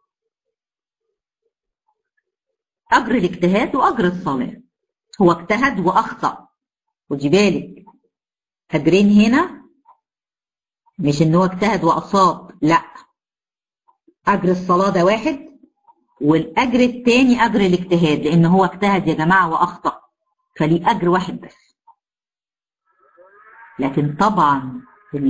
أجر الاجتهاد وأجر الصلاة هو اجتهد وأخطأ خدي بالك أجرين هنا مش ان هو اجتهد واصاب لا اجر الصلاه ده واحد والاجر الثاني اجر الاجتهاد لان هو اجتهد يا جماعه واخطا فليه اجر واحد بس لكن طبعا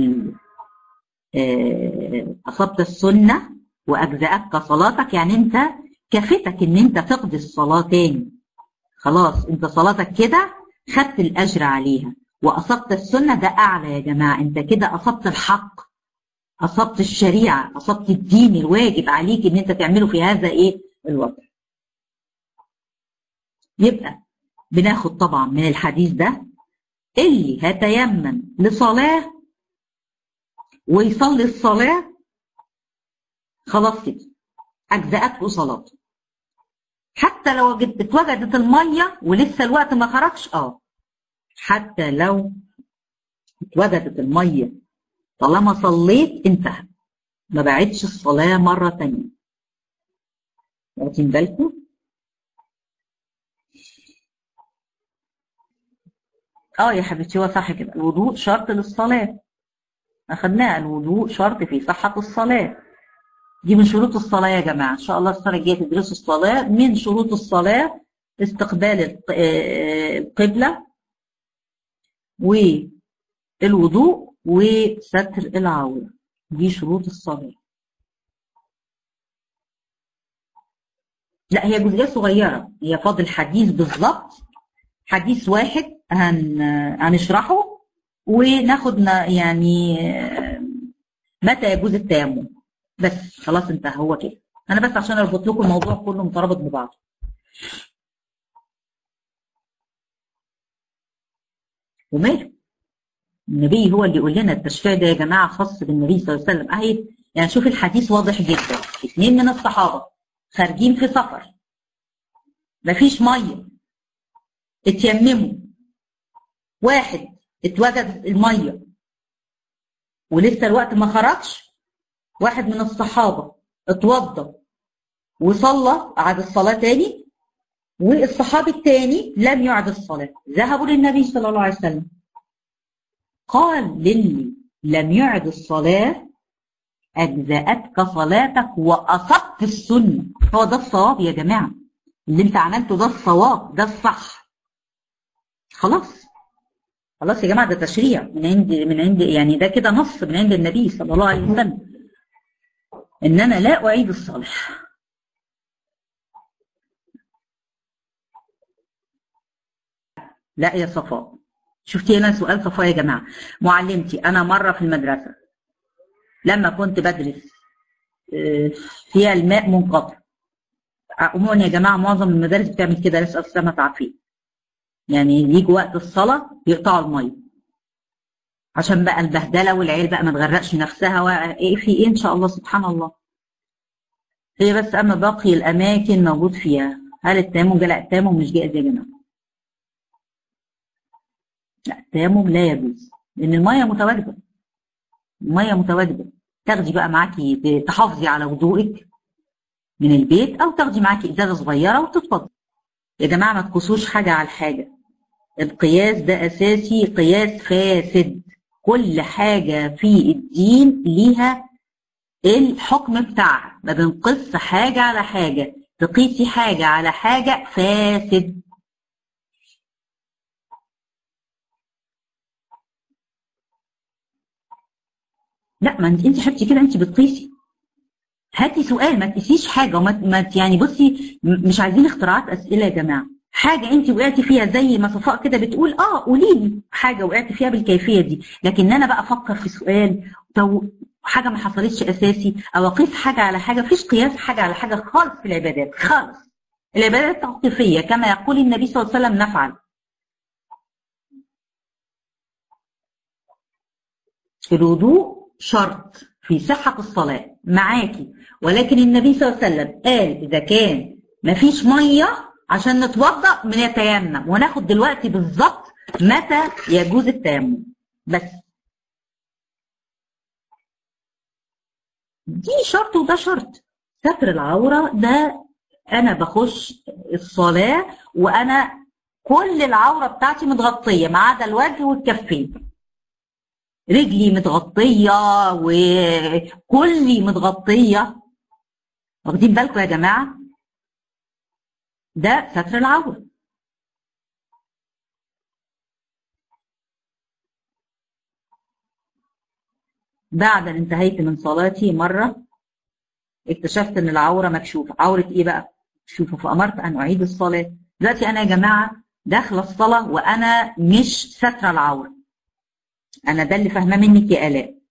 اصبت السنه واجزاتك صلاتك يعني انت كفتك ان انت تقضي الصلاه تاني خلاص انت صلاتك كده خدت الاجر عليها واصبت السنه ده اعلى يا جماعه انت كده اصبت الحق اصبت الشريعه اصبت الدين الواجب عليك ان انت تعمله في هذا ايه الوضع يبقى بناخد طبعا من الحديث ده اللي هتيمم لصلاه ويصلي الصلاه خلاص كده اجزاته صلاته حتى لو اتوجدت الميه ولسه الوقت ما خرجش اه حتى لو اتوجدت المية طالما صليت انتهى ما بعدش الصلاة مرة تانية واخدين بالكم اه يا حبيبتي هو صح كده الوضوء شرط للصلاة أخدناها الوضوء شرط في صحة الصلاة دي من شروط الصلاة يا جماعة إن شاء الله السنة الجاية تدرسوا الصلاة من شروط الصلاة استقبال القبلة والوضوء وستر العورة دي شروط الصلاة لا هي جزئية صغيرة هي فاضل حديث بالظبط حديث واحد هن... هنشرحه وناخد يعني متى يجوز التيمم بس خلاص انتهى هو كده انا بس عشان اربط لكم الموضوع كله مترابط ببعض وماله النبي هو اللي يقول لنا التشفيع ده يا جماعه خاص بالنبي صلى الله عليه وسلم اهي يعني شوف الحديث واضح جدا اثنين من الصحابه خارجين في سفر مفيش ميه اتيمموا واحد اتوجد الميه ولسه الوقت ما خرجش واحد من الصحابه اتوضى وصلى عاد الصلاه تاني والصحابي الثاني لم يعد الصلاه ذهبوا للنبي صلى الله عليه وسلم قال للي لم يعد الصلاه اجزاتك صلاتك واصبت السنه هو ده الصواب يا جماعه اللي انت عملته ده الصواب ده الصح خلاص خلاص يا جماعه ده تشريع من عند من عند يعني ده كده نص من عند النبي صلى الله عليه وسلم ان انا لا اعيد الصلاه لا يا صفاء شفتي هنا سؤال صفاء يا جماعه معلمتي انا مره في المدرسه لما كنت بدرس فيها الماء منقطع عموما يا جماعه معظم المدارس بتعمل كده نسال السلامه عافيه يعني يجي وقت الصلاه يقطعوا الميه عشان بقى البهدله والعيال بقى ما تغرقش نفسها وايه في ايه ان شاء الله سبحان الله هي بس اما باقي الاماكن موجود فيها هل التيمم ده لا التيمم مش جائز يا جماعه لا التيمم لا يجوز لان الميه متواجده الميه متواجده تاخدي بقى معاكي تحافظي على وضوءك من البيت او تاخدي معاكي ازازه صغيره وتتفضلي يا جماعه ما تقصوش حاجه على حاجه القياس ده اساسي قياس فاسد كل حاجه في الدين ليها الحكم بتاعها ما بنقص حاجه على حاجه تقيسي حاجه على حاجه فاسد لا ما انت انت حبيبتي كده انت بتقيسي هاتي سؤال ما تقيسيش حاجه وما ما يعني بصي مش عايزين اختراعات اسئله يا جماعه حاجه انت وقعتي فيها زي ما صفاء كده بتقول اه قولي لي حاجه وقعتي فيها بالكيفيه دي لكن انا بقى افكر في سؤال تو حاجه ما حصلتش اساسي او اقيس حاجه على حاجه مفيش قياس حاجه على حاجه خالص في العبادات خالص العبادات توقيفيه كما يقول النبي صلى الله عليه وسلم نفعل الوضوء شرط في صحة الصلاة معاكي ولكن النبي صلى الله عليه وسلم قال إذا كان مفيش مية عشان نتوضأ بنتيمم وناخد دلوقتي بالظبط متى يجوز التيمم بس دي شرط وده شرط ستر العورة ده أنا بخش الصلاة وأنا كل العورة بتاعتي متغطية ما عدا الوجه والكفين رجلي متغطية وكلي متغطية واخدين بالكم يا جماعة ده ستر العورة بعد ان انتهيت من صلاتي مرة اكتشفت ان العورة مكشوفة عورة ايه بقى مكشوفة فأمرت ان اعيد الصلاة دلوقتي انا يا جماعة داخلة الصلاة وانا مش ستر العورة انا ده اللي فاهماه منك يا الاء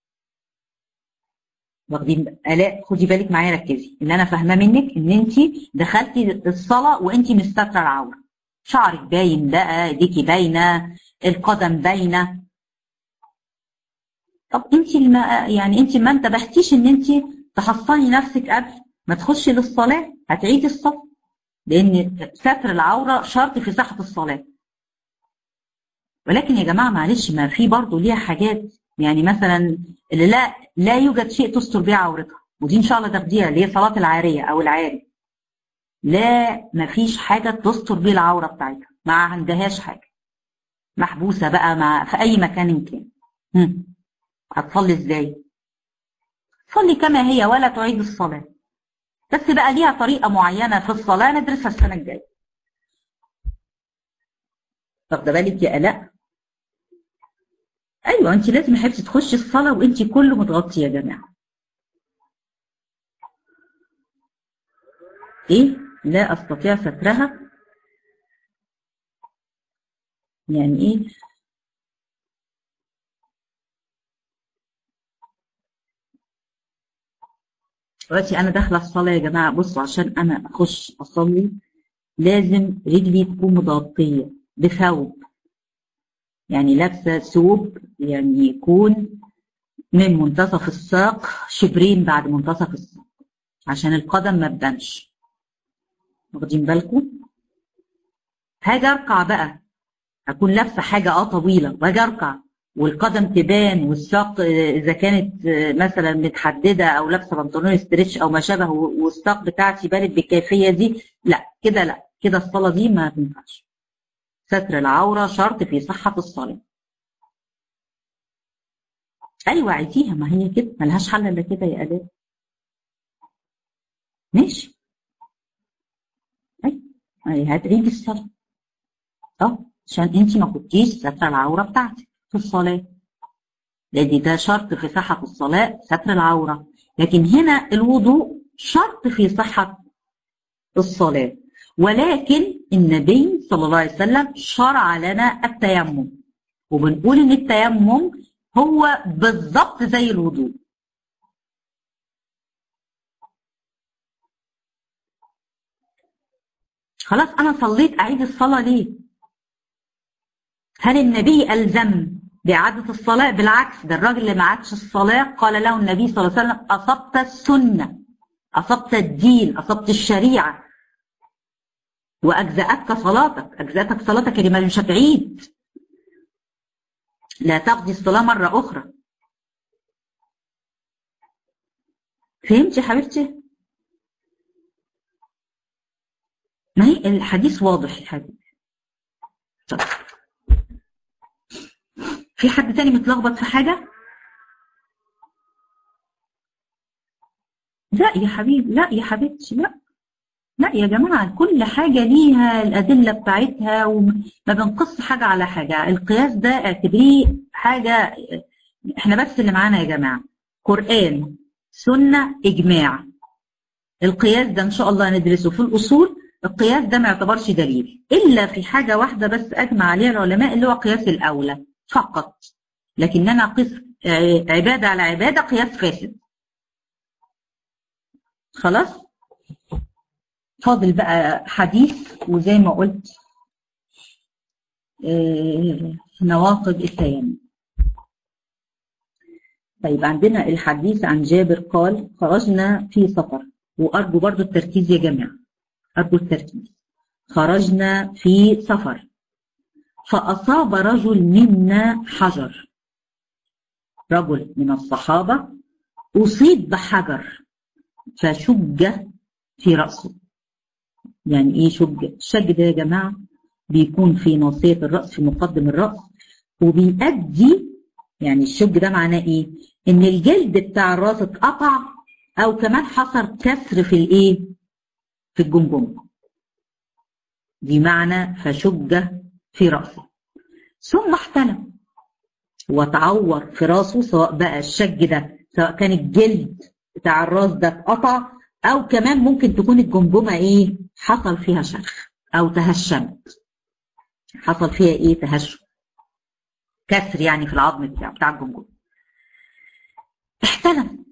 واخدين الاء خدي بالك معايا ركزي اللي انا فاهماه منك ان انت دخلتي الصلاه وانت مستتره العوره شعرك باين بقى ايديكي باينه القدم باينه طب انت ما يعني انت ما انتبهتيش ان انت تحصني نفسك قبل ما تخشي للصلاه هتعيدي الصلاه لان ستر العوره شرط في صحه الصلاه ولكن يا جماعه معلش ما في برضه ليها حاجات يعني مثلا اللي لا لا يوجد شيء تستر بيه عورتها ودي ان شاء الله تاخديها اللي هي صلاه العاريه او العاري لا ما فيش حاجه تستر بيه العوره بتاعتها ما عندهاش حاجه محبوسة بقى مع في أي مكان كان هم. هتصلي ازاي؟ صلي كما هي ولا تعيد الصلاة بس بقى ليها طريقة معينة في الصلاة ندرسها السنة الجاية واخدة بالك يا آلاء؟ أيوة أنت لازم يا حبيبتي تخشي الصلاة وأنت كله متغطية يا جماعة إيه؟ لا أستطيع سترها يعني إيه؟ دلوقتي انا داخله الصلاه يا جماعه بصوا عشان انا اخش اصلي لازم رجلي تكون متغطيه بثوب يعني لابسه ثوب يعني يكون من منتصف الساق شبرين بعد منتصف الساق عشان القدم ما تبانش واخدين بالكم هاجي اركع بقى اكون لابسه حاجه اه طويله واجي اركع والقدم تبان والساق اذا كانت مثلا متحدده او لابسه بنطلون ستريتش او ما شابه والساق بتاعتي بانت بالكيفيه دي لا كده لا كده الصلاه دي ما تنفعش ستر العوره شرط في صحه الصلاه ايوه عيديها ما هي كده ملهاش حل الا كده يا اداه ماشي ايوه هتعيدي الصلاه اه عشان انت ما كنتيش ستر العوره بتاعتك في الصلاة لأن ده شرط في صحة الصلاة ستر العورة لكن هنا الوضوء شرط في صحة الصلاة ولكن النبي صلى الله عليه وسلم شرع لنا التيمم وبنقول ان التيمم هو بالضبط زي الوضوء خلاص انا صليت اعيد الصلاه ليه هل النبي ألزم بإعادة الصلاة؟ بالعكس ده الراجل اللي ما عادش الصلاة قال له النبي صلى الله عليه وسلم أصبت السنة أصبت الدين أصبت الشريعة وأجزأتك صلاتك أجزأتك صلاتك اللي مش هتعيد لا تقضي الصلاة مرة أخرى فهمت يا حبيبتي؟ ما هي الحديث واضح يا حبيبي طب في حد تاني متلخبط في حاجة؟ لا يا حبيبي لا يا حبيبتي لا لا يا جماعة كل حاجة ليها الأدلة بتاعتها وما بنقص حاجة على حاجة القياس ده اعتبريه حاجة احنا بس اللي معانا يا جماعة قرآن سنة إجماع القياس ده إن شاء الله هندرسه في الأصول القياس ده ما يعتبرش دليل إلا في حاجة واحدة بس أجمع عليها العلماء اللي هو قياس الأولى فقط لكن انا اقيس عباده على عباده قياس فاسد خلاص فاضل بقى حديث وزي ما قلت نواقض التيمم طيب عندنا الحديث عن جابر قال خرجنا في سفر وارجو برضو التركيز يا جماعه ارجو التركيز خرجنا في سفر فأصاب رجل منا حجر رجل من الصحابة أصيب بحجر فشج في رأسه يعني إيه شج؟ الشج ده يا جماعة بيكون في ناصية الرأس في مقدم الرأس وبيؤدي يعني الشج ده معناه إيه؟ إن الجلد بتاع الرأس اتقطع أو كمان حصل كسر في الإيه؟ في الجمجمة بمعنى فشج في رأسه ثم احتلم وتعور في راسه سواء بقى الشج ده سواء كان الجلد بتاع الراس ده اتقطع او كمان ممكن تكون الجمجمه ايه حصل فيها شرخ او تهشمت حصل فيها ايه تهشم كسر يعني في العظم بتاع بتاع الجمجمه احتلم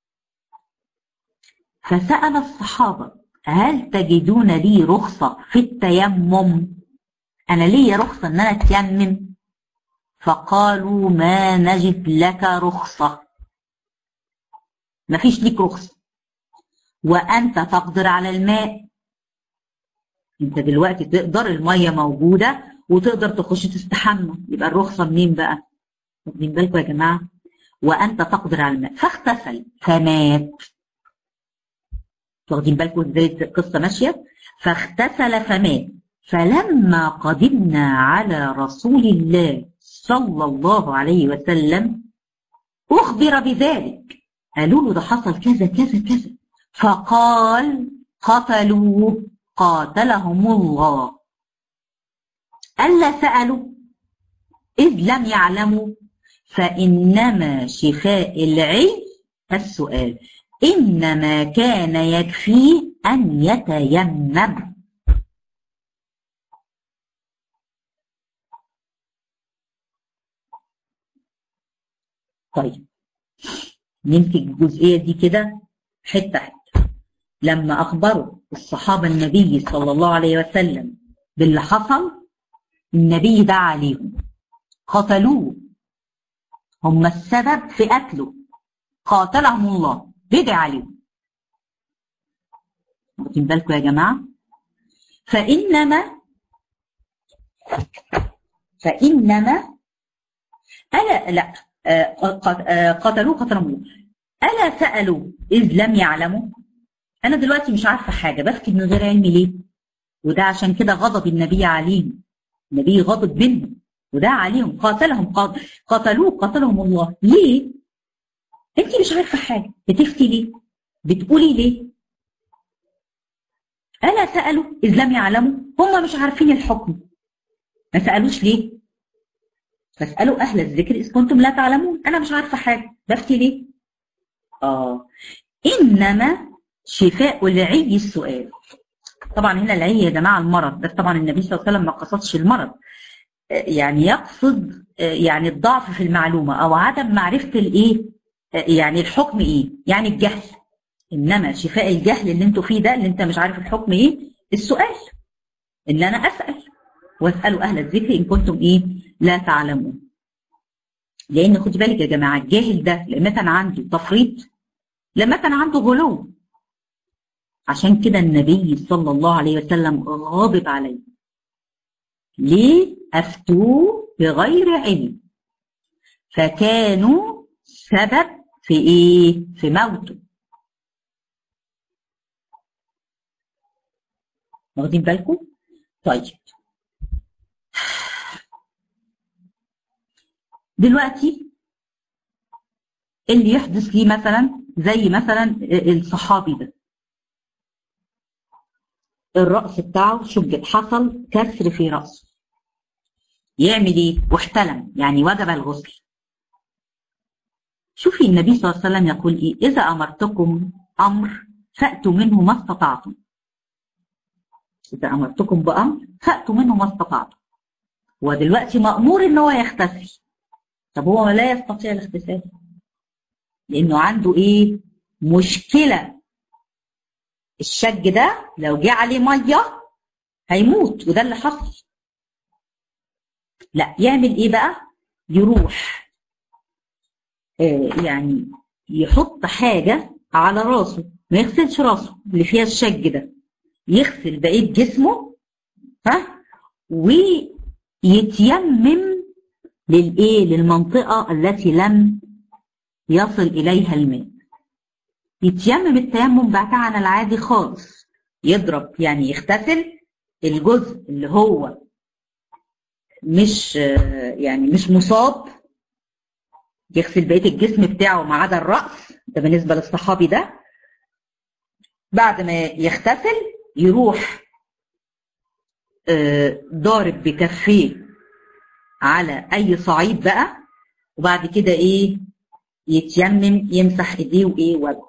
فسأل الصحابة هل تجدون لي رخصة في التيمم أنا ليا رخصة إن أنا أتيمم فقالوا ما نجد لك رخصة مفيش ليك رخصة وأنت تقدر على الماء أنت دلوقتي تقدر المية موجودة وتقدر تخش تستحمى يبقى الرخصة منين بقى؟ واخدين بالكم يا جماعة؟ وأنت تقدر على الماء فاغتسل فمات واخدين بالكم ازاي القصة ماشية؟ فاغتسل فمات فلما قدمنا على رسول الله صلى الله عليه وسلم أخبر بذلك قالوا له ده حصل كذا كذا كذا فقال قتلوه قاتلهم الله ألا سألوا إذ لم يعلموا فإنما شفاء العي السؤال إنما كان يكفيه أن يتيمم طيب نمسك الجزئية دي كده حتة حتة لما أخبروا الصحابة النبي صلى الله عليه وسلم باللي حصل النبي دعا عليهم قتلوه هم السبب في قتله قاتلهم الله بدع عليهم واخدين بالكم يا جماعة فإنما فإنما ألا لا قتلوه قتلهم الله ألا سألوا إذ لم يعلموا أنا دلوقتي مش عارفة حاجة بسكت من غير علم ليه وده عشان كده غضب النبي عليهم النبي غضب منهم وده عليهم قاتلهم قتلوه قتلهم الله ليه انت مش عارفه حاجه بتفتي ليه بتقولي ليه الا سالوا اذ لم يعلموا هم مش عارفين الحكم ما سالوش ليه فاسالوا اهل الذكر اذ كنتم لا تعلمون انا مش عارفه حاجه بفتي ليه اه انما شفاء العي السؤال طبعا هنا العي يا جماعه المرض بس طبعا النبي صلى الله عليه وسلم ما قصدش المرض يعني يقصد يعني الضعف في المعلومه او عدم معرفه الايه يعني الحكم ايه يعني الجهل انما شفاء الجهل اللي انتوا فيه ده اللي انت مش عارف الحكم ايه السؤال ان انا اسال واسالوا اهل الذكر ان كنتم ايه لا تعلمون لان خدي بالك يا جماعه الجاهل ده لما كان عنده تفريط لما كان عنده غلو عشان كده النبي صلى الله عليه وسلم غاضب عليه ليه افتوه بغير علم فكانوا سبب في ايه في موته واخدين بالكم طيب دلوقتي اللي يحدث لي مثلا زي مثلا الصحابي ده الرأس بتاعه شجت حصل كسر في رأسه يعمل ايه واحتلم يعني وجب الغسل شوفي النبي صلى الله عليه وسلم يقول ايه اذا امرتكم امر فاتوا منه ما استطعتم اذا امرتكم بامر فاتوا منه ما استطعتم هو دلوقتي مامور ان هو يغتسل طب هو لا يستطيع الاغتسال لانه عنده ايه مشكله الشج ده لو جه عليه ميه هيموت وده اللي حصل لا يعمل ايه بقى يروح آه يعني يحط حاجه على راسه ما يغسلش راسه اللي فيها الشج ده يغسل بقيه جسمه ها ويتيمم للايه للمنطقه التي لم يصل اليها الماء يتيمم التيمم بتاعنا العادي خالص يضرب يعني يغتسل الجزء اللي هو مش يعني مش مصاب يغسل بقيه الجسم بتاعه ما عدا الراس ده بالنسبه للصحابي ده بعد ما يغتسل يروح ضارب بكفيه على اي صعيد بقى وبعد كده ايه يتيمم يمسح ايديه وايه وجهه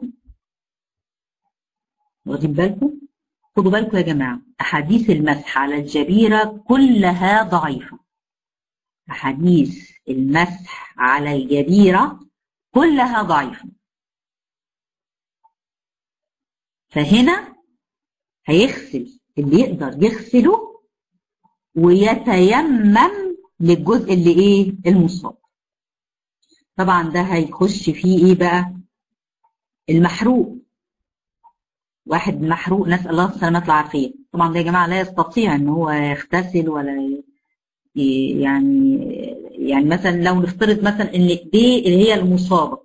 واخدين بالكم خدوا بالكم يا جماعه احاديث المسح على الجبيره كلها ضعيفه احاديث المسح على الجبيره كلها ضعيفه فهنا هيغسل اللي يقدر يغسله ويتيمم للجزء اللي ايه المصاب طبعا ده هيخش فيه ايه بقى المحروق واحد محروق نسال الله السلامه والعافيه طبعا ده يا جماعه لا يستطيع ان هو يغتسل ولا يعني يعني مثلا لو نفترض مثلا ان ايديه اللي هي المصابه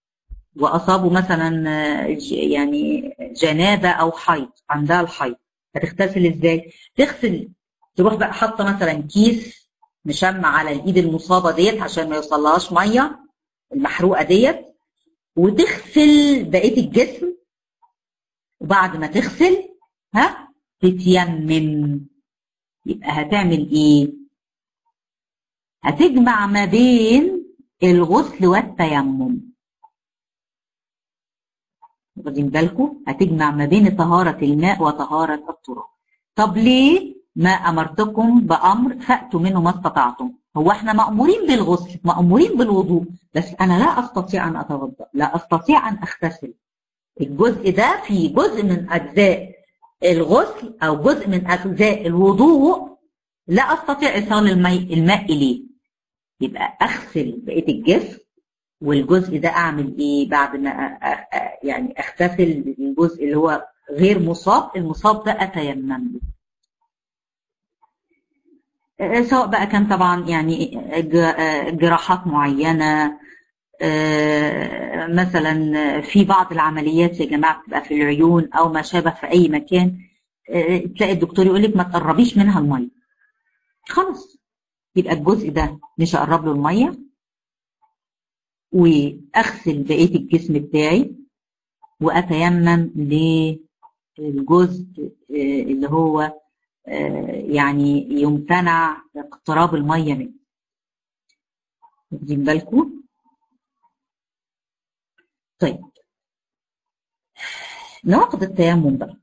واصابه مثلا يعني جنابه او حيض عندها الحيض هتغتسل ازاي تغسل تروح بقى حاطه مثلا كيس مشمع على الايد المصابه ديت عشان ما يوصلهاش ميه المحروقه ديت وتغسل بقيه الجسم وبعد ما تغسل ها تتيمم يبقى هتعمل ايه هتجمع ما بين الغسل والتيمم واخدين بالكم هتجمع ما بين طهارة الماء وطهارة التراب طب ليه ما أمرتكم بأمر فأتوا منه ما استطعتم هو احنا مأمورين بالغسل مأمورين بالوضوء بس أنا لا أستطيع أن أتوضأ لا أستطيع أن أغتسل الجزء ده في جزء من أجزاء الغسل أو جزء من أجزاء الوضوء لا أستطيع إيصال الماء, الماء إليه يبقى أغسل بقية الجسم والجزء ده أعمل إيه بعد ما يعني أغتسل الجزء اللي هو غير مصاب المصاب ده أتيمم له سواء بقى كان طبعا يعني جراحات معينة مثلا في بعض العمليات يا جماعة بتبقى في العيون أو ما شابه في أي مكان تلاقي الدكتور يقول لك ما تقربيش منها المية خلاص يبقى الجزء ده مش هقرب له المية وأغسل بقية الجسم بتاعي وأتيمم للجزء اللي هو يعني يمتنع اقتراب الميه منه واخدين بالكم طيب نواقض التيمم بقى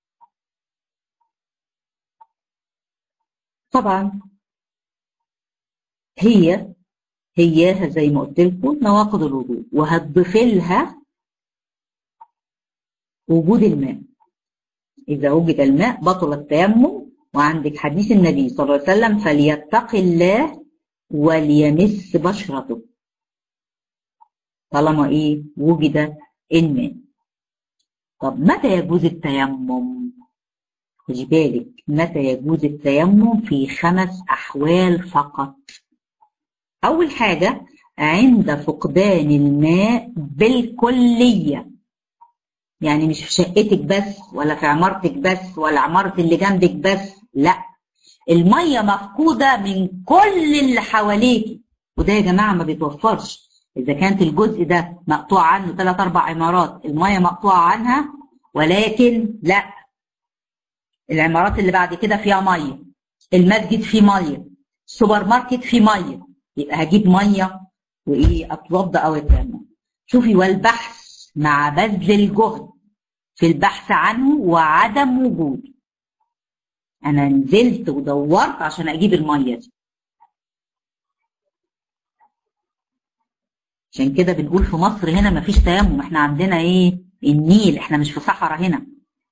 طبعا هي هياها زي ما قلت لكم نواقض الوضوء وهتضيف لها وجود الماء إذا وجد الماء بطل التيمم وعندك حديث النبي صلى الله عليه وسلم فليتق الله وليمس بشرته طالما ايه وجد الماء طب متى يجوز التيمم خدي بالك متى يجوز التيمم في خمس احوال فقط اول حاجه عند فقدان الماء بالكليه يعني مش في شقتك بس ولا في عمارتك بس ولا عمارة اللي جنبك بس لا المية مفقودة من كل اللي حواليك وده يا جماعة ما بيتوفرش إذا كانت الجزء ده مقطوع عنه ثلاث أربع عمارات المية مقطوعة عنها ولكن لا العمارات اللي بعد كده فيها مية المسجد فيه مية السوبر ماركت فيه مية يبقى هجيب مية وإيه أتوضأ أو أتيمم شوفي والبحث مع بذل الجهد في البحث عنه وعدم وجوده انا نزلت ودورت عشان اجيب الميه دي عشان كده بنقول في مصر هنا مفيش تيمم احنا عندنا ايه النيل احنا مش في صحراء هنا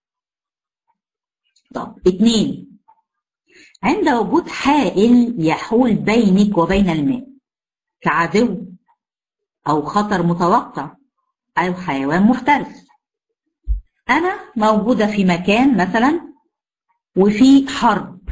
طب اتنين عند وجود حائل يحول بينك وبين الماء كعدو او خطر متوقع أو حيوان مفترس أنا موجودة في مكان مثلا وفي حرب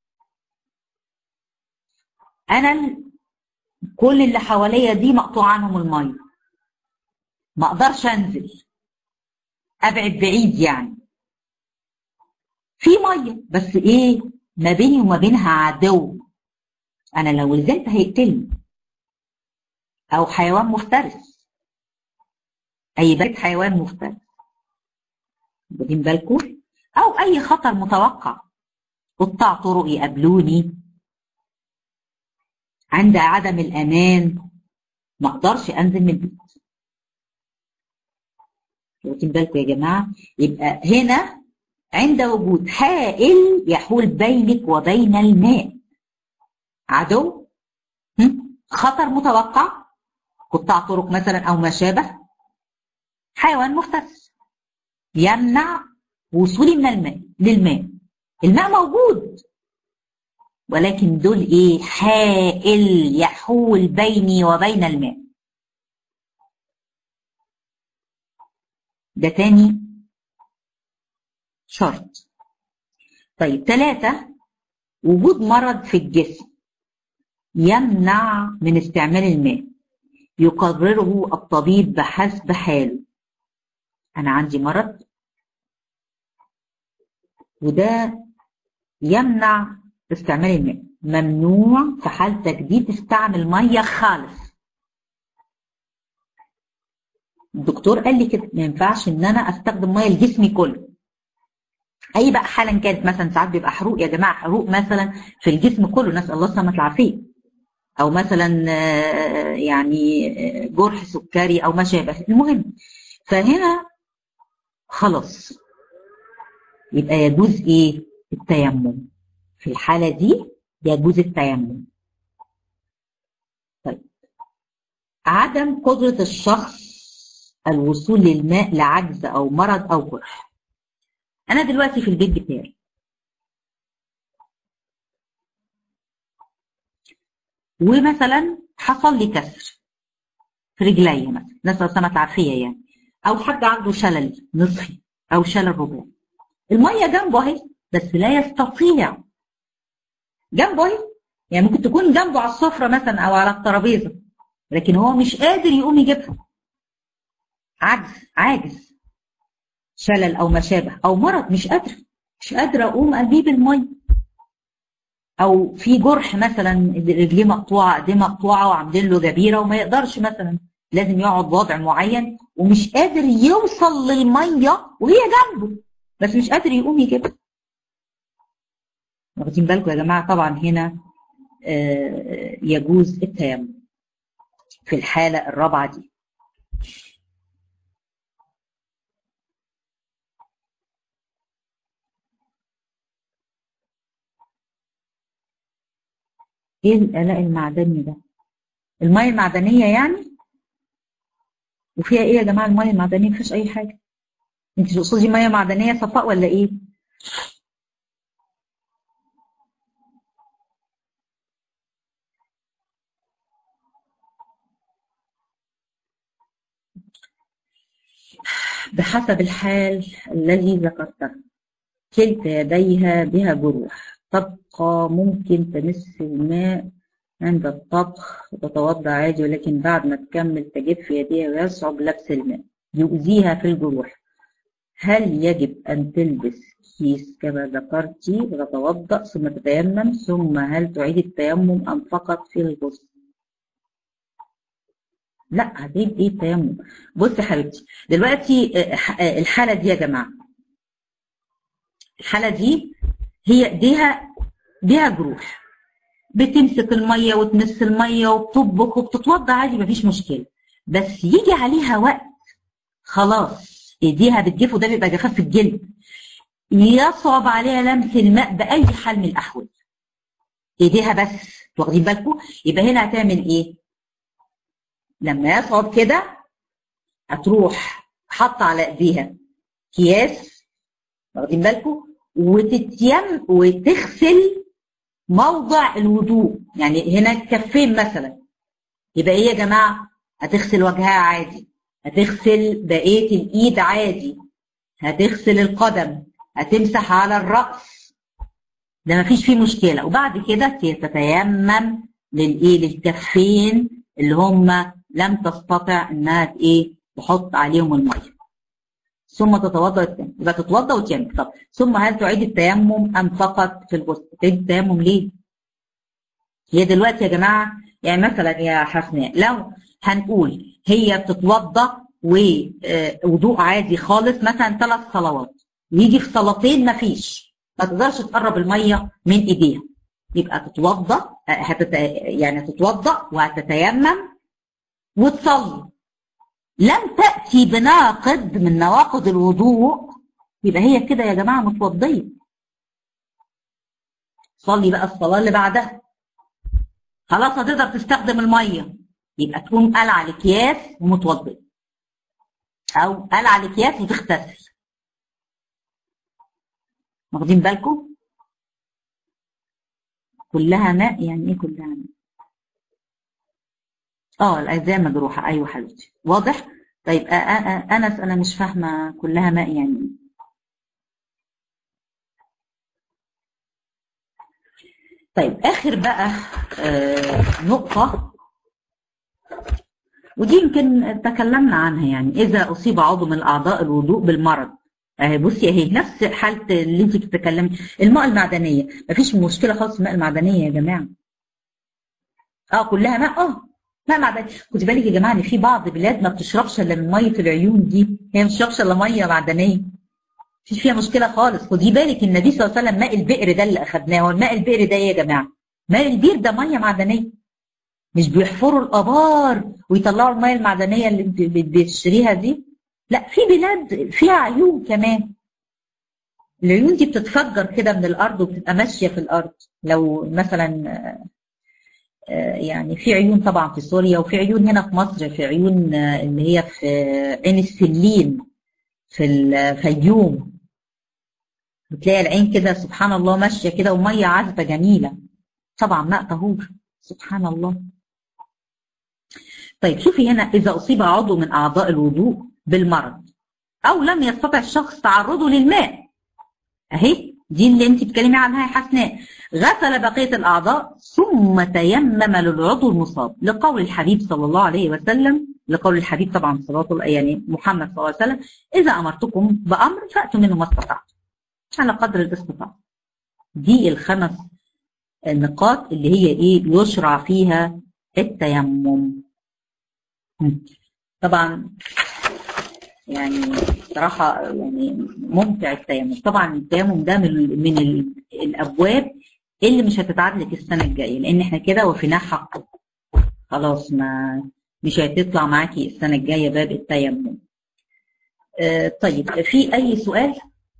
أنا كل اللي حواليا دي مقطوع عنهم المية ما أقدرش أنزل أبعد بعيد يعني في مية بس إيه ما بيني وما بينها عدو أنا لو نزلت هيقتلني أو حيوان مفترس اي بيت حيوان مفترس واخدين بالكم او اي خطر متوقع قطاع طرق يقابلوني عند عدم الامان ما اقدرش انزل من البيت واخدين بالكم يا جماعه يبقى هنا عند وجود حائل يحول بينك وبين الماء عدو خطر متوقع قطاع طرق مثلا او ما شابه حيوان مفترس يمنع وصولي من الماء للماء الماء موجود ولكن دول ايه حائل يحول بيني وبين الماء ده تاني شرط طيب ثلاثة وجود مرض في الجسم يمنع من استعمال الماء يقرره الطبيب بحسب حاله أنا عندي مرض وده يمنع استعمال الماء ممنوع في حالتك دي تستعمل ميه خالص الدكتور قال لي كده ما ينفعش ان انا استخدم ميه لجسمي كله اي بقى حالا كانت مثلا ساعات بيبقى حروق يا جماعه حروق مثلا في الجسم كله نسال الله السلامه العافيه او مثلا يعني جرح سكري او ما شابه المهم فهنا خلاص يبقى يجوز ايه التيمم في الحاله دي يجوز التيمم طيب عدم قدره الشخص الوصول للماء لعجز او مرض او جرح انا دلوقتي في البيت بتاعي ومثلا حصل لي كسر في رجلي مثلا نسال السماء العافيه يعني او حد عنده شلل نصفي او شلل رباعي الميه جنبه اهي بس لا يستطيع جنبه اهي يعني ممكن تكون جنبه على السفره مثلا او على الترابيزه لكن هو مش قادر يقوم يجيبها عجز عاجز شلل او ما شابه او مرض مش قادره مش قادره اقوم اجيب الميه او في جرح مثلا رجليه مقطوعه ايديه مقطوعه وعاملين له جبيره وما يقدرش مثلا لازم يقعد وضع معين ومش قادر يوصل للميه وهي جنبه بس مش قادر يقوم يجيبها واخدين بالكم يا جماعه طبعا هنا يجوز التيمم في الحاله الرابعه دي ايه الآلاء المعدني ده المية المعدنية يعني وفيها ايه يا جماعة المية المعدنية مفيش اي حاجة انت تقصدي مية معدنية صفاء ولا ايه بحسب الحال الذي ذكرته كلتا يديها بها جروح تبقى ممكن تمس الماء عند الطبخ وتتوضا عادي ولكن بعد ما تكمل تجف يديها ويصعب لبس الماء يؤذيها في الجروح هل يجب أن تلبس كيس كما ذكرتي وتتوضأ ثم تتيمم ثم هل تعيد التيمم أم فقط في الغسل؟ لا هتعيد ايه التيمم؟ بصي يا حبيبتي دلوقتي الحالة دي يا جماعة الحالة دي هي ايديها بيها جروح بتمسك الميه وتمس الميه وبتطبخ وبتتوضى عادي مفيش مشكله بس يجي عليها وقت خلاص ايديها بتجف وده بيبقى جفاف في الجلد يصعب عليها لمس الماء باي حال من الاحوال ايديها بس واخدين بالكم يبقى هنا هتعمل ايه لما يصعب كده هتروح حاطه على ايديها اكياس واخدين بالكم وتتيم وتغسل موضع الوضوء يعني هنا الكفين مثلا يبقى ايه يا جماعه هتغسل وجهها عادي هتغسل بقيه الايد عادي هتغسل القدم هتمسح على الراس ده مفيش فيه مشكله وبعد كده تتيمم للايه للكفين اللي هم لم تستطع انها ايه تحط عليهم الميه ثم تتوضا التيمم يبقى تتوضا وتيمم طب ثم هل تعيد التيمم ام فقط في الغسل تعيد التيمم ليه هي دلوقتي يا جماعه يعني مثلا يا حسناء لو هنقول هي بتتوضا ووضوء عادي خالص مثلا ثلاث صلوات ويجي في صلاتين ما فيش ما تقدرش تقرب الميه من ايديها يبقى تتوضا هتت... يعني تتوضا وهتتيمم وتصلي لم تأتي بناقض من نواقض الوضوء يبقى هي كده يا جماعة متوضية صلي بقى الصلاة اللي بعدها خلاص هتقدر تستخدم المية يبقى تقوم قلع الأكياس ومتوضية أو قلع الأكياس وتغتسل واخدين بالكم؟ كلها ماء يعني ايه كلها ماء؟ اه الاجزاء مجروحه ايوه حبيبتي واضح طيب انس انا مش فاهمه كلها ماء يعني طيب اخر بقى آه نقطه ودي يمكن تكلمنا عنها يعني اذا اصيب عضو من اعضاء الوضوء بالمرض اهي بصي اهي نفس حاله اللي انت بتتكلمي الماء المعدنيه مفيش مشكله خالص في الماء المعدنيه يا جماعه اه كلها ماء اه ماء معدني خدي بالك يا جماعه ان في بعض بلاد ما بتشربش الا من ميه العيون دي هي ما بتشربش الا ميه معدنيه مفيش فيها مشكله خالص خدي بالك النبي صلى الله عليه وسلم ماء البئر ده اللي اخذناه هو الماء البئر ده ايه يا جماعه ماء البير ده ميه معدنيه مش بيحفروا الابار ويطلعوا الميه المعدنيه اللي بتشتريها دي لا في بلاد فيها عيون كمان العيون دي بتتفجر كده من الارض وبتبقى ماشيه في الارض لو مثلا يعني في عيون طبعا في سوريا وفي عيون هنا في مصر في عيون اللي هي في عين السلين في الفيوم بتلاقي العين كده سبحان الله ماشيه كده وميه عذبه جميله طبعا ماء طهور سبحان الله طيب شوفي هنا اذا اصيب عضو من اعضاء الوضوء بالمرض او لم يستطع الشخص تعرضه للماء اهي دي اللي انت بتتكلمي عنها يا حسناء غسل بقيه الاعضاء ثم تيمم للعضو المصاب لقول الحبيب صلى الله عليه وسلم لقول الحبيب طبعا صلى الله يعني محمد صلى الله عليه وسلم اذا امرتكم بامر فاتوا منه ما استطعتم على قدر الاستطاعه دي الخمس النقاط اللي هي ايه يشرع فيها التيمم طبعا يعني صراحة يعني ممتع التيمم طبعا التيمم ده من من الأبواب اللي مش هتتعاد لك السنة الجاية لأن احنا كده وفيناه حقه خلاص ما مش هتطلع معاكي السنة الجاية باب التيمم آه طيب في أي سؤال؟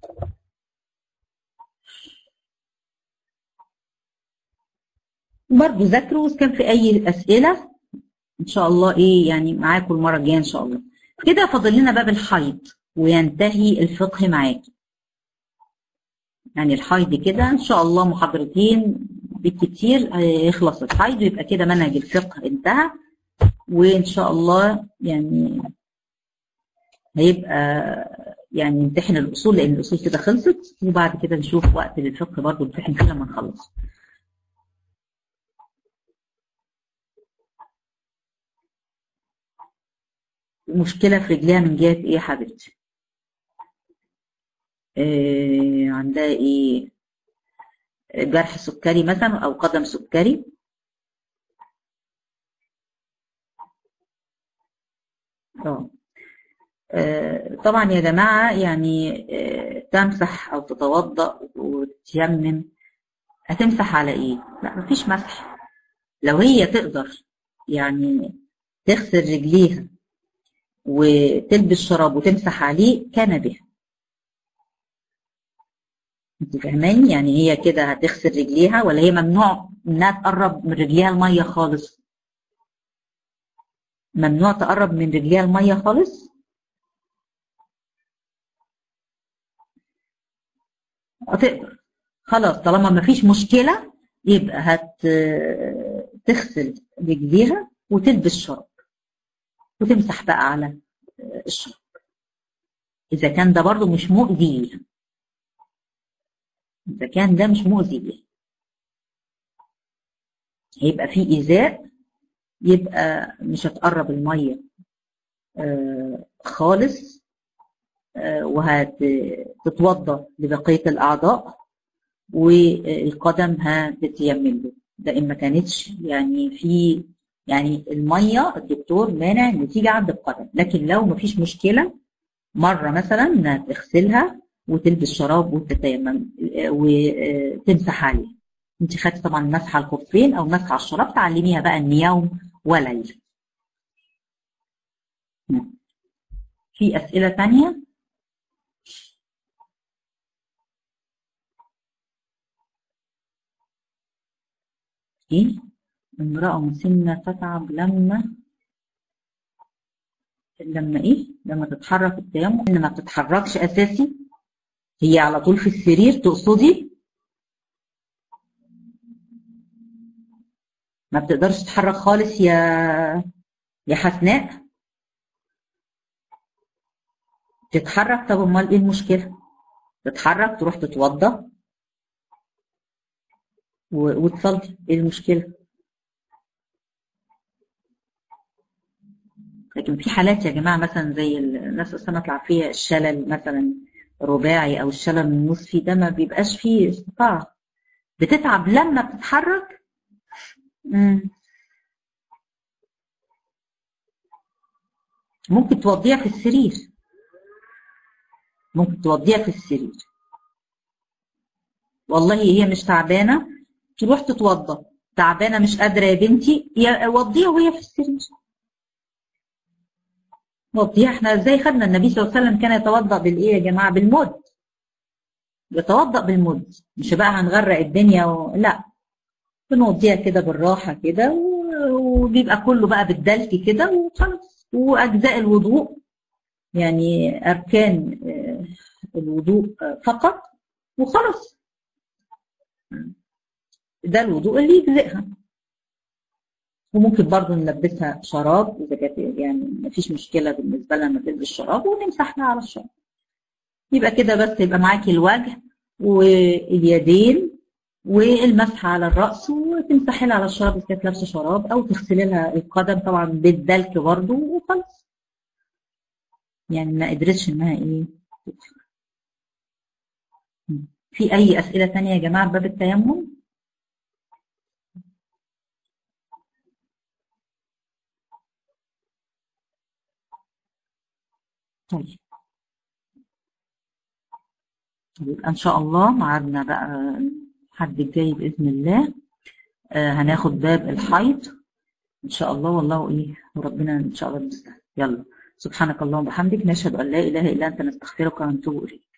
برضه ذاكروا كان في أي أسئلة إن شاء الله إيه يعني معاكم المرة الجاية إن شاء الله كده فاضل لنا باب الحيض وينتهي الفقه معاكي يعني الحيض كده ان شاء الله محاضرتين بالكتير يخلص الحيض ويبقى كده منهج الفقه انتهى وان شاء الله يعني هيبقى يعني نمتحن الاصول لان الاصول كده خلصت وبعد كده نشوف وقت للفقه برضه نمتحن فيه لما نخلص مشكلة في رجليها من جهة ايه يا حبيبتي؟ إيه عندها ايه؟ جرح سكري مثلا او قدم سكري اه طبعا يا جماعة يعني آه تمسح او تتوضأ وتيمم هتمسح على ايه؟ لا مفيش مسح لو هي تقدر يعني تغسل رجليها وتلبس شراب وتمسح عليه كان بها انت فاهماني يعني هي كده هتغسل رجليها ولا هي ممنوع انها تقرب من رجليها الميه خالص ممنوع تقرب من رجليها الميه خالص هتقدر خلاص طالما ما فيش مشكله يبقى هتغسل رجليها وتلبس شراب وتمسح بقى على الشرب إذا كان ده برضو مش مؤذي ليها إذا كان ده مش مؤذي ليها هيبقى في إيذاء يبقى مش هتقرب المية آه خالص آه وهتتوضى لبقية الأعضاء والقدم هتتيمم له ده إن ما كانتش يعني في يعني الميه الدكتور مانع ان تيجي عند القدم لكن لو مفيش مشكله مره مثلا انها تغسلها وتلبس شراب وتتيمم وتمسح عليه انت خدتي طبعا مسح على الخفين او مسح على الشراب تعلميها بقى ان يوم وليله في اسئله ثانيه ايه امرأة مسنة تتعب لما لما ايه؟ لما تتحرك التيمم ان ما بتتحركش اساسي هي على طول في السرير تقصدي؟ ما بتقدرش تتحرك خالص يا يا حسناء تتحرك طب امال ايه المشكلة؟ تتحرك تروح تتوضى وتصلي ايه المشكلة؟ لكن في حالات يا جماعه مثلا زي الناس السنه العافيه الشلل مثلا الرباعي او الشلل النصفي ده ما بيبقاش فيه استطاعة بتتعب لما بتتحرك مم. ممكن توضيها في السرير ممكن توضيها في السرير والله هي مش تعبانة تروح تتوضى تعبانة مش قادرة يا بنتي يا وضيها وهي في السرير وضيها احنا ازاي خدنا النبي صلى الله عليه وسلم كان يتوضأ بالايه يا جماعة بالمد يتوضأ بالمد مش بقى هنغرق الدنيا و... لا بنوضيها كده بالراحة كده وبيبقى كله بقى بالدلك كده وخلاص وأجزاء الوضوء يعني أركان الوضوء فقط وخلاص ده الوضوء اللي يجزئها وممكن برضه نلبسها شراب اذا كانت يعني مفيش مشكله بالنسبه لها لما تلبس شراب ونمسح لها على الشراب يبقى كده بس يبقى معاكي الوجه واليدين والمسح على الراس وتمسحي لها على الشراب اذا كانت لابسه شراب او تغسلي لها القدم طبعا بالدلك برضه وخلاص يعني ما قدرتش انها ايه في اي اسئله ثانيه يا جماعه باب التيمم طيب يبقى ان شاء الله ميعادنا بقى الحد الجاي باذن الله آه هناخد باب الحيض ان شاء الله والله ايه وربنا ان شاء الله المستعان يلا سبحانك اللهم وبحمدك نشهد ان لا اله الا انت نستغفرك ونتوب اليك